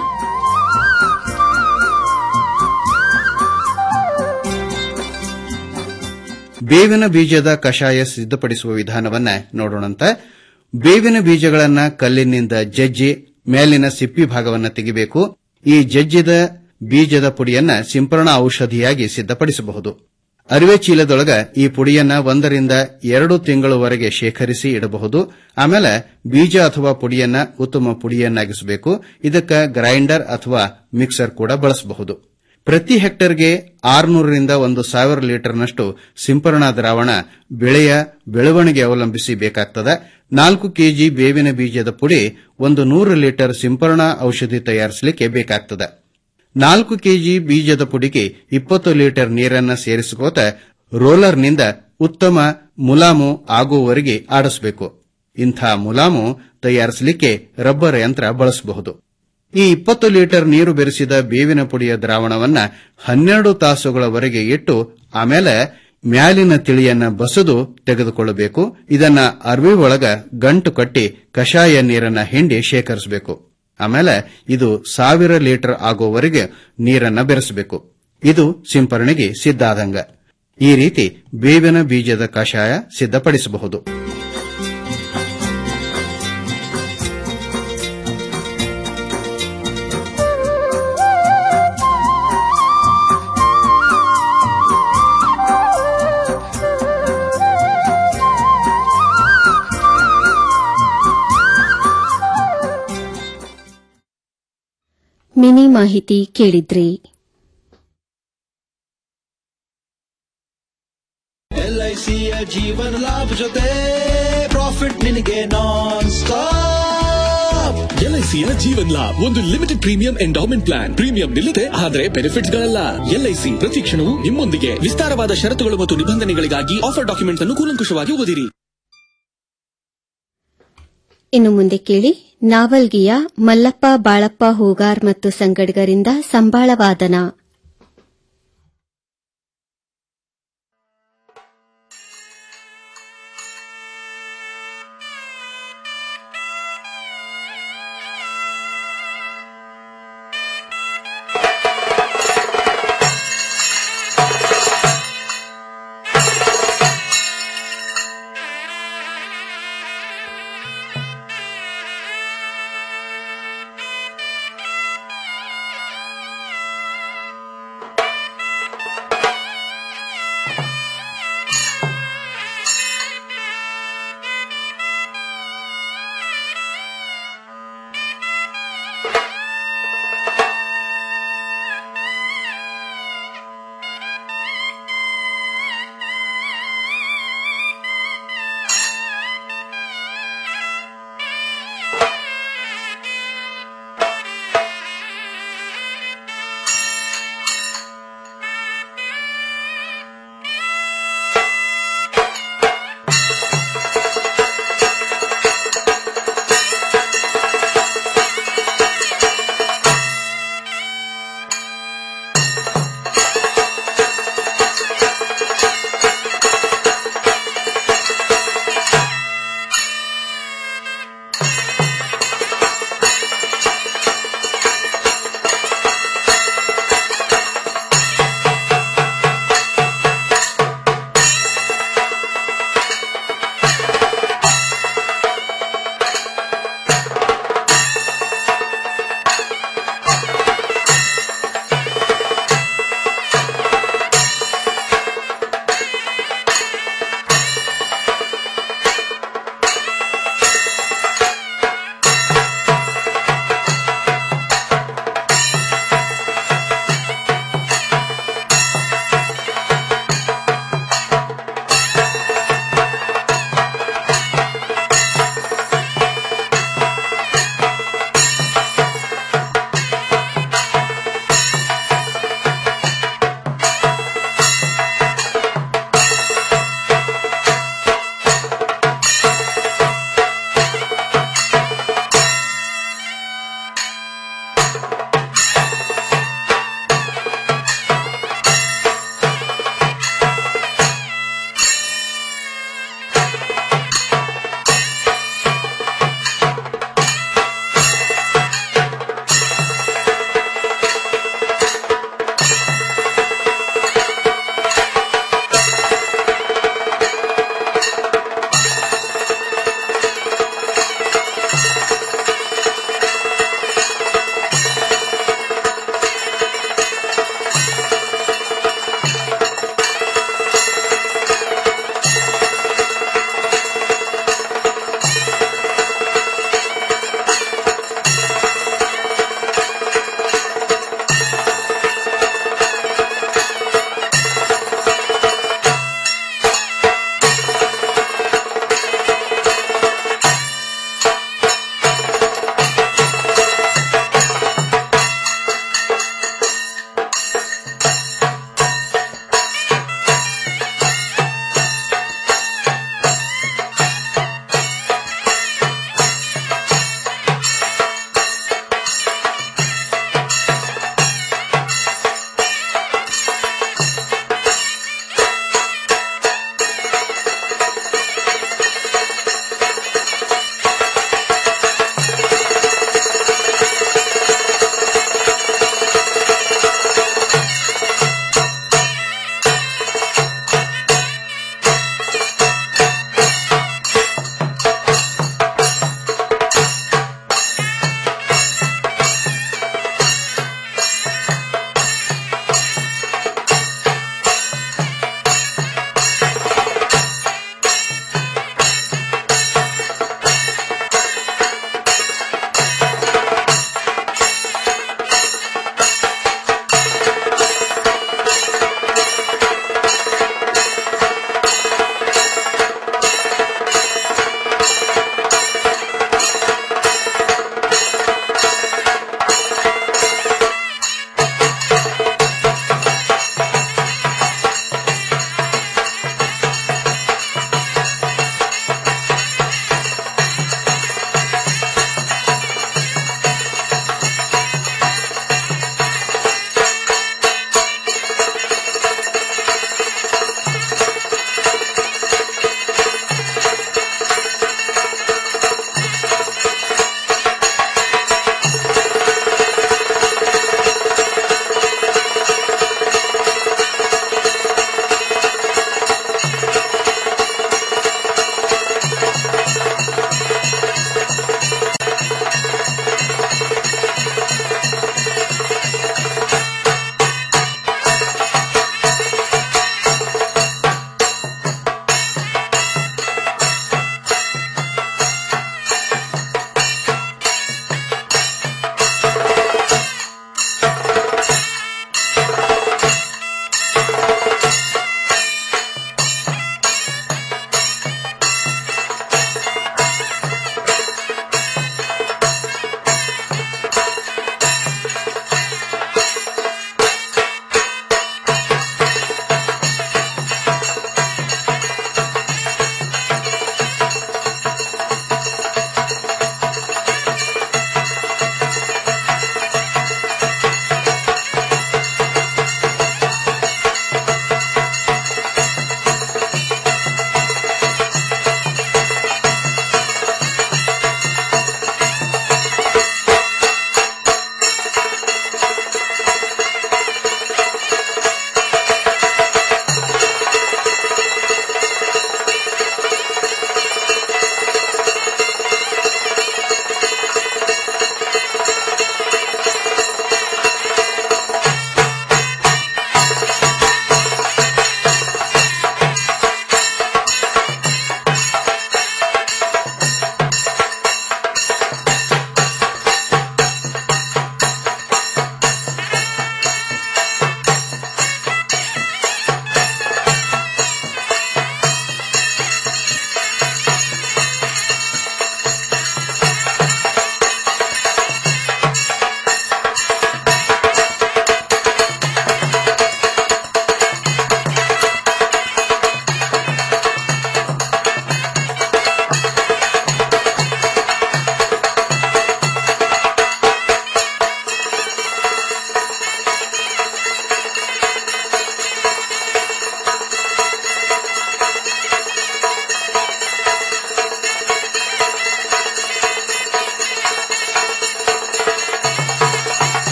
Speaker 21: ಬೇವಿನ ಬೀಜದ ಕಷಾಯ ಸಿದ್ಧಪಡಿಸುವ ವಿಧಾನವನ್ನ ನೋಡೋಣಂತ ಬೇವಿನ ಬೀಜಗಳನ್ನ ಕಲ್ಲಿನಿಂದ ಜಜ್ಜಿ ಮೇಲಿನ ಸಿಪ್ಪಿ ಭಾಗವನ್ನ ತೆಗಿಬೇಕು ಈ ಜಜ್ಜಿದ ಬೀಜದ ಪುಡಿಯನ್ನ ಸಿಂಪರಣಾ ಔಷಧಿಯಾಗಿ ಸಿದ್ಧಪಡಿಸಬಹುದು ಅರಿವೆ ಚೀಲದೊಳಗ ಈ ಪುಡಿಯನ್ನ ಒಂದರಿಂದ ಎರಡು ತಿಂಗಳವರೆಗೆ ಶೇಖರಿಸಿ ಇಡಬಹುದು ಆಮೇಲೆ ಬೀಜ ಅಥವಾ ಪುಡಿಯನ್ನ ಉತ್ತಮ ಪುಡಿಯನ್ನಾಗಿಸಬೇಕು ಇದಕ್ಕ ಗ್ರೈಂಡರ್ ಅಥವಾ ಮಿಕ್ಸರ್ ಕೂಡ ಬಳಸಬಹುದು ಪ್ರತಿ ಹೆಕ್ಟರ್ಗೆ ಆರುನೂರರಿಂದ ಒಂದು ಸಾವಿರ ಲೀಟರ್ನಷ್ಟು ಸಿಂಪರಣಾ ದ್ರಾವಣ ಬೆಳೆಯ ಬೆಳವಣಿಗೆ ಅವಲಂಬಿಸಿ ಬೇಕಾಗ್ತದೆ ನಾಲ್ಕು ಕೆಜಿ ಬೇವಿನ ಬೀಜದ ಪುಡಿ ಒಂದು ನೂರು ಲೀಟರ್ ಸಿಂಪರಣಾ ಔಷಧಿ ತಯಾರಿಸಲಿಕ್ಕೆ ಬೇಕಾಗ್ತದೆ ನಾಲ್ಕು ಕೆಜಿ ಬೀಜದ ಪುಡಿಗೆ ಇಪ್ಪತ್ತು ಲೀಟರ್ ನೀರನ್ನ ಸೇರಿಸಿಕೋತ ರೋಲರ್ನಿಂದ ಉತ್ತಮ ಮುಲಾಮು ಆಗುವವರೆಗೆ ಆಡಿಸಬೇಕು ಇಂಥ ಮುಲಾಮು ತಯಾರಿಸಲಿಕ್ಕೆ ರಬ್ಬರ್ ಯಂತ್ರ ಬಳಸಬಹುದು ಈ ಇಪ್ಪತ್ತು ಲೀಟರ್ ನೀರು ಬೆರೆಸಿದ ಬೇವಿನ ಪುಡಿಯ ದ್ರಾವಣವನ್ನ ಹನ್ನೆರಡು ತಾಸುಗಳವರೆಗೆ ಇಟ್ಟು ಆಮೇಲೆ ಮ್ಯಾಲಿನ ತಿಳಿಯನ್ನ ಬಸದು ತೆಗೆದುಕೊಳ್ಳಬೇಕು ಇದನ್ನ ಅರ್ವಿ ಒಳಗ ಗಂಟು ಕಟ್ಟಿ ಕಷಾಯ ನೀರನ್ನ ಹಿಂಡಿ ಶೇಖರಿಸಬೇಕು ಆಮೇಲೆ ಇದು ಸಾವಿರ ಲೀಟರ್ ಆಗುವವರೆಗೆ ನೀರನ್ನ ಬೆರೆಸಬೇಕು ಇದು ಸಿಂಪರಣೆಗೆ ಸಿದ್ಧ ಆದಂಗ ಈ ರೀತಿ ಬೇವಿನ ಬೀಜದ ಕಷಾಯ ಸಿದ್ಧಪಡಿಸಬಹುದು
Speaker 4: ಮಿನಿ ಮಾಹಿತಿ ಕೇಳಿದ್ರಿ
Speaker 3: ಎಲ್ಐಸಿಯ ಜೀವನ ಲಾಭ ಜೊತೆ ಪ್ರಾಫಿಟ್ ನಿನಗೆ ನಾನ್ ಸ್ಟಾಪ್
Speaker 20: ಎಲ್ಐಸಿಯ ಜೀವನ್ ಲಾಭ್ ಒಂದು limited premium endowment plan premium ನಿಲ್ಲದೆ ಆದರೆ ಬೆನಿಫಿಟ್ಸ್ ಗಳಲ್ಲ ಎಲ್ಐಸಿ ಪ್ರತಿ ಕ್ಷಣವೂ ನಿಮ್ಮೊಂದಿಗೆ ವಿಸ್ತಾರವಾದ ಷರತ್ತುಗಳು ಮತ್ತು ನಿಬಂಧನೆಗಳಿಗಾಗಿ ಆಫರ್ ಡಾಕ್ಯುಮೆಂಟ್ ಅನ್ನು ಕೂಲಂಕುಷವಾಗಿ ಓದಿರಿ
Speaker 4: ಇನ್ನು ಮುಂದೆ ಕೇಳಿ ನಾವಲ್ಗಿಯ ಮಲ್ಲಪ್ಪ ಬಾಳಪ್ಪ ಹೂಗಾರ್ ಮತ್ತು ಸಂಗಡಿಗರಿಂದ ಸಂಬಾಳ ವಾದನ